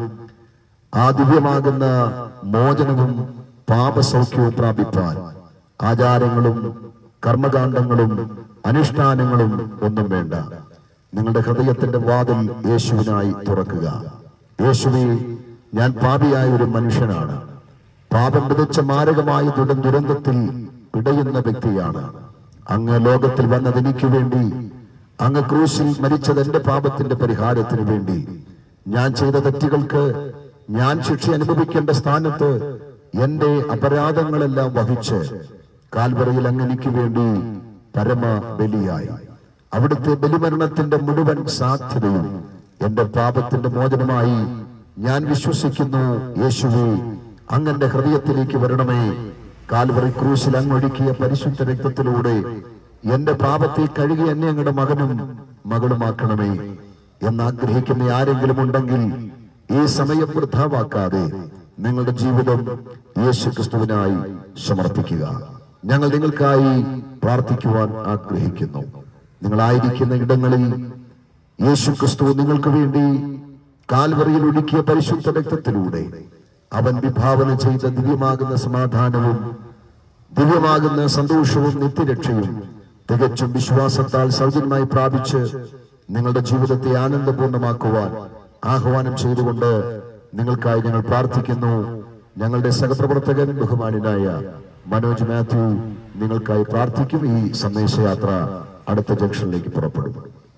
[SPEAKER 1] ആ ദിവ്യമാകുന്ന മോചനവും പാപസൗഖ്യവും പ്രാപിപ്പാൻ ആചാരങ്ങളും കർമ്മകാണ്ഡങ്ങളും അനുഷ്ഠാനങ്ങളും ഒന്നും വേണ്ട നിങ്ങളുടെ ഹൃദയത്തിന്റെ വാതിൽ യേശുവിനായി തുറക്കുക യേശുവെ ഞാൻ പാപിയായ ഒരു മനുഷ്യനാണ് പാപം വിതച്ച മാരകമായ ദുരം ദുരന്തത്തിൽ പിടയുന്ന വ്യക്തിയാണ് അങ്ങ് ലോകത്തിൽ വന്നത് എനിക്ക് വേണ്ടി അങ്ങ് ക്രൂശിൽ മരിച്ചത് എന്റെ പാപത്തിന്റെ പരിഹാരത്തിന് വേണ്ടി ഞാൻ ചെയ്ത തെറ്റുകൾക്ക് ഞാൻ ശിക്ഷ അനുഭവിക്കേണ്ട സ്ഥാനത്ത് എന്റെ അപരാധങ്ങളെല്ലാം വഹിച്ച് കാൽവറയിൽ അങ്ങ് എനിക്ക് വേണ്ടി പരമ ബലിയായി അവിടുത്തെ ബലിമരണത്തിന്റെ മുഴുവൻ സാധ്യതയും എന്റെ പാപത്തിന്റെ മോചനമായി ഞാൻ വിശ്വസിക്കുന്നു യേശുവെ അങ്ങന്റെ ഹൃദയത്തിലേക്ക് വരണമേ കാൽവറി ക്രൂശിൽ അങ്ങൊഴുക്കിയ പരിശുദ്ധ രക്തത്തിലൂടെ എന്റെ പാപത്തെ കഴുകി എന്നെ അങ്ങയുടെ മകനും മകളുമാക്കണമേ എന്ന് ആഗ്രഹിക്കുന്ന ആരെങ്കിലും ഉണ്ടെങ്കിൽ ഈ സമയം വൃദ്ധാവാക്കാതെ നിങ്ങളുടെ ജീവിതം യേശു ക്രിസ്തുവിനായി സമർപ്പിക്കുക ഞങ്ങൾ നിങ്ങൾക്കായി പ്രാർത്ഥിക്കുവാൻ ആഗ്രഹിക്കുന്നു നിങ്ങളായിരിക്കുന്ന ഇടങ്ങളിൽ യേശു ക്രിസ്തു നിങ്ങൾക്ക് വേണ്ടി കാൽവറിയിൽ ഒഴുക്കിയ പരിശുദ്ധ രക്തത്തിലൂടെ അവൻ വിഭാവന ചെയ്ത ദിവ്യമാകുന്ന സമാധാനവും ദിവ്യമാകുന്ന സന്തോഷവും നിത്യരക്ഷയും തികച്ചും വിശ്വാസത്താൽ സൗജന്യമായി പ്രാപിച്ച് നിങ്ങളുടെ ജീവിതത്തെ ആനന്ദപൂർണ്ണമാക്കുവാൻ ആഹ്വാനം ചെയ്തുകൊണ്ട് നിങ്ങൾക്കായി ഞങ്ങൾ പ്രാർത്ഥിക്കുന്നു ഞങ്ങളുടെ സഹപ്രവർത്തകൻ ബഹുമാനായ മനോജ് മാത്യു നിങ്ങൾക്കായി പ്രാർത്ഥിക്കും ഈ സന്ദേശയാത്ര അടുത്ത ജംഗ്ഷനിലേക്ക് പുറപ്പെടും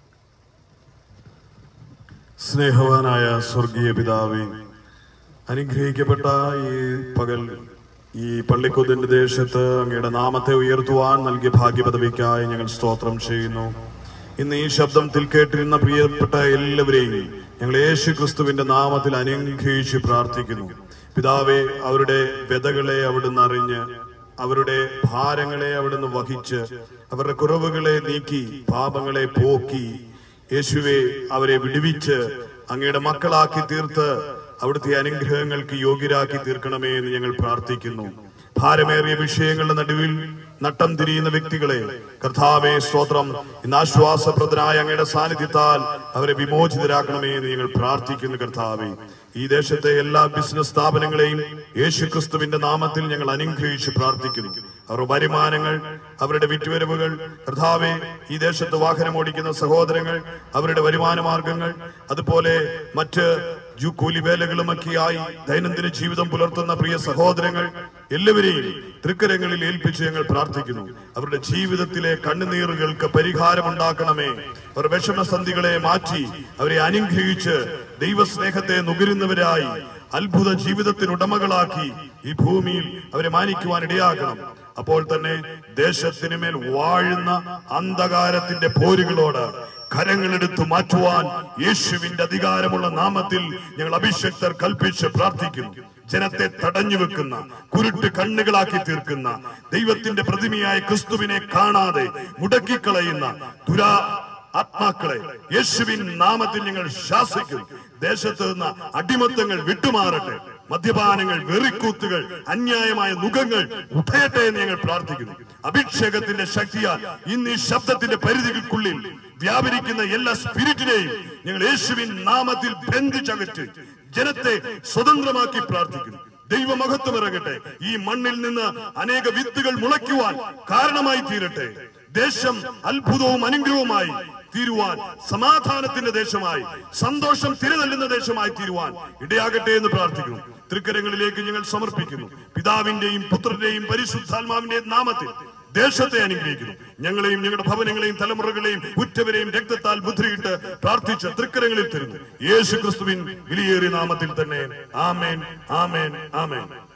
[SPEAKER 3] സ്നേഹവാനായ സ്വർഗീയ പിതാവേ അനുഗ്രഹിക്കപ്പെട്ട ഈ പകൽ ഈ പള്ളിക്കുതിന്റെ ദേശത്ത് അങ്ങയുടെ നാമത്തെ ഉയർത്തുവാൻ നൽകിയ ഭാഗ്യപദവിക്കായി ഞങ്ങൾ സ്തോത്രം ചെയ്യുന്നു ഇന്ന് ഈ ശബ്ദത്തിൽ കേട്ടിരുന്ന പ്രിയപ്പെട്ട എല്ലാവരെയും ഞങ്ങൾ യേശു ക്രിസ്തുവിന്റെ നാമത്തിൽ അനുഗ്രഹിച്ച് പ്രാർത്ഥിക്കുന്നു പിതാവെ അവരുടെ വ്യതകളെ അവിടുന്ന് അറിഞ്ഞ് അവരുടെ ഭാരങ്ങളെ അവിടുന്ന് വഹിച്ച് അവരുടെ കുറവുകളെ നീക്കി പാപങ്ങളെ പോക്കി യേശുവെ അവരെ വിടുവിച്ച് അങ്ങയുടെ മക്കളാക്കി തീർത്ത് അവിടുത്തെ അനുഗ്രഹങ്ങൾക്ക് യോഗ്യരാക്കി തീർക്കണമേ എന്ന് ഞങ്ങൾ പ്രാർത്ഥിക്കുന്നു ഭാരമേറിയ വിഷയങ്ങളുടെ നടുവിൽ നട്ടം തിരിയുന്ന വ്യക്തികളെ കർത്താവെ സ്തോത്രം ഇന്ന് ആശ്വാസപ്രദനായ അങ്ങയുടെ സാന്നിധ്യത്താൽ അവരെ വിമോചിതരാക്കണമേ എന്ന് ഞങ്ങൾ പ്രാർത്ഥിക്കുന്നു കർത്താവെ ഈ ദേശത്തെ എല്ലാ ബിസിനസ് സ്ഥാപനങ്ങളെയും യേശുക്രിസ്തുവിന്റെ നാമത്തിൽ ഞങ്ങൾ അനുഗ്രഹിച്ച് പ്രാർത്ഥിക്കുന്നു അവർ വരുമാനങ്ങൾ അവരുടെ വിറ്റുവരവുകൾ കർത്താവെ ഈ ദേശത്ത് വാഹനം ഓടിക്കുന്ന സഹോദരങ്ങൾ അവരുടെ വരുമാന മാർഗങ്ങൾ അതുപോലെ മറ്റ് ജു- കൂലിവേലകളുമൊക്കെയായി ദൈനംദിന ജീവിതം പുലർത്തുന്ന പ്രിയ സഹോദരങ്ങൾ എല്ലാവരെയും തൃക്കരങ്ങളിൽ ഏൽപ്പിച്ച് ഞങ്ങൾ പ്രാർത്ഥിക്കുന്നു അവരുടെ ജീവിതത്തിലെ കണ്ണുനീറുകൾക്ക് പരിഹാരമുണ്ടാക്കണമേ അവർ വിഷമസന്ധികളെ മാറ്റി അവരെ അനുഗ്രഹിച്ച് ദൈവസ്നേഹത്തെ നുകരുന്നവരായി അത്ഭുത ജീവിതത്തിന് ഉടമകളാക്കി ഈ ഭൂമിയിൽ അവരെ മാനിക്കുവാൻ ഇടയാക്കണം അപ്പോൾ തന്നെ ദേശത്തിന് മേൽ വാഴുന്ന അന്ധകാരത്തിന്റെ പോരുകളോട് കരങ്ങളെടുത്ത് മാറ്റുവാൻ യേശുവിന്റെ അധികാരമുള്ള നാമത്തിൽ ഞങ്ങൾ അഭിഷക്തർ കൽപ്പിച്ച് പ്രാർത്ഥിക്കുന്നു ജനത്തെ തടഞ്ഞു വെക്കുന്ന കുരുട്ട് കണ്ണുകളാക്കി തീർക്കുന്ന ദൈവത്തിന്റെ പ്രതിമയായ ക്രിസ്തുവിനെ കാണാതെ മുടക്കിക്കളയുന്ന ദുരാ ആത്മാക്കളെ യേശുവിൻ നാമത്തിൽ ഞങ്ങൾ ശാസിക്കും ദേശത്ത് നിന്ന് അടിമത്തങ്ങൾ വിട്ടുമാറട്ടെ മദ്യപാനങ്ങൾ വെറിക്കൂത്തുകൾ അന്യായമായ മുഖങ്ങൾ ഉഠയട്ടെ എന്ന് ഞങ്ങൾ പ്രാർത്ഥിക്കുന്നു അഭിഷേകത്തിന്റെ ശക്തിയാൽ ഇന്ന് ഈ ശബ്ദത്തിന്റെ പരിധികൾക്കുള്ളിൽ വ്യാപരിക്കുന്ന എല്ലാ സ്പിരിറ്റിനെയും ഞങ്ങൾ യേശുവിൻ നാമത്തിൽ ബന്ധിച്ചകറ്റ് ജനത്തെ സ്വതന്ത്രമാക്കി പ്രാർത്ഥിക്കുന്നു ദൈവമഹത്വം ഇറങ്ങട്ടെ ഈ മണ്ണിൽ നിന്ന് അനേക വിത്തുകൾ മുളയ്ക്കുവാൻ കാരണമായി തീരട്ടെ ദേശം അത്ഭുതവും അനുഗ്രഹവുമായി തീരുവാൻ സമാധാനത്തിന്റെ ദേശമായി സന്തോഷം തിരതല്ലുന്ന ദേശമായി തീരുവാൻ ഇടയാകട്ടെ എന്ന് പ്രാർത്ഥിക്കുന്നു തൃക്കരങ്ങളിലേക്ക് ഞങ്ങൾ സമർപ്പിക്കുന്നു പിതാവിന്റെയും പുത്രന്റെയും പരിശുദ്ധാത്മാവിന്റെയും നാമത്തിൽ ദേശത്തെ അനുഗ്രഹിക്കുന്നു ഞങ്ങളെയും ഞങ്ങളുടെ ഭവനങ്ങളെയും തലമുറകളെയും ഉറ്റവരെയും രക്തത്താൽ മുദ്രയിട്ട് പ്രാർത്ഥിച്ച് തൃക്കരങ്ങളിൽ തരുന്നു യേശു ക്രിസ്തുവിൻ വിലയേറിയ നാമത്തിൽ തന്നെ ആമേൻ ആമേൻ ആമേൻ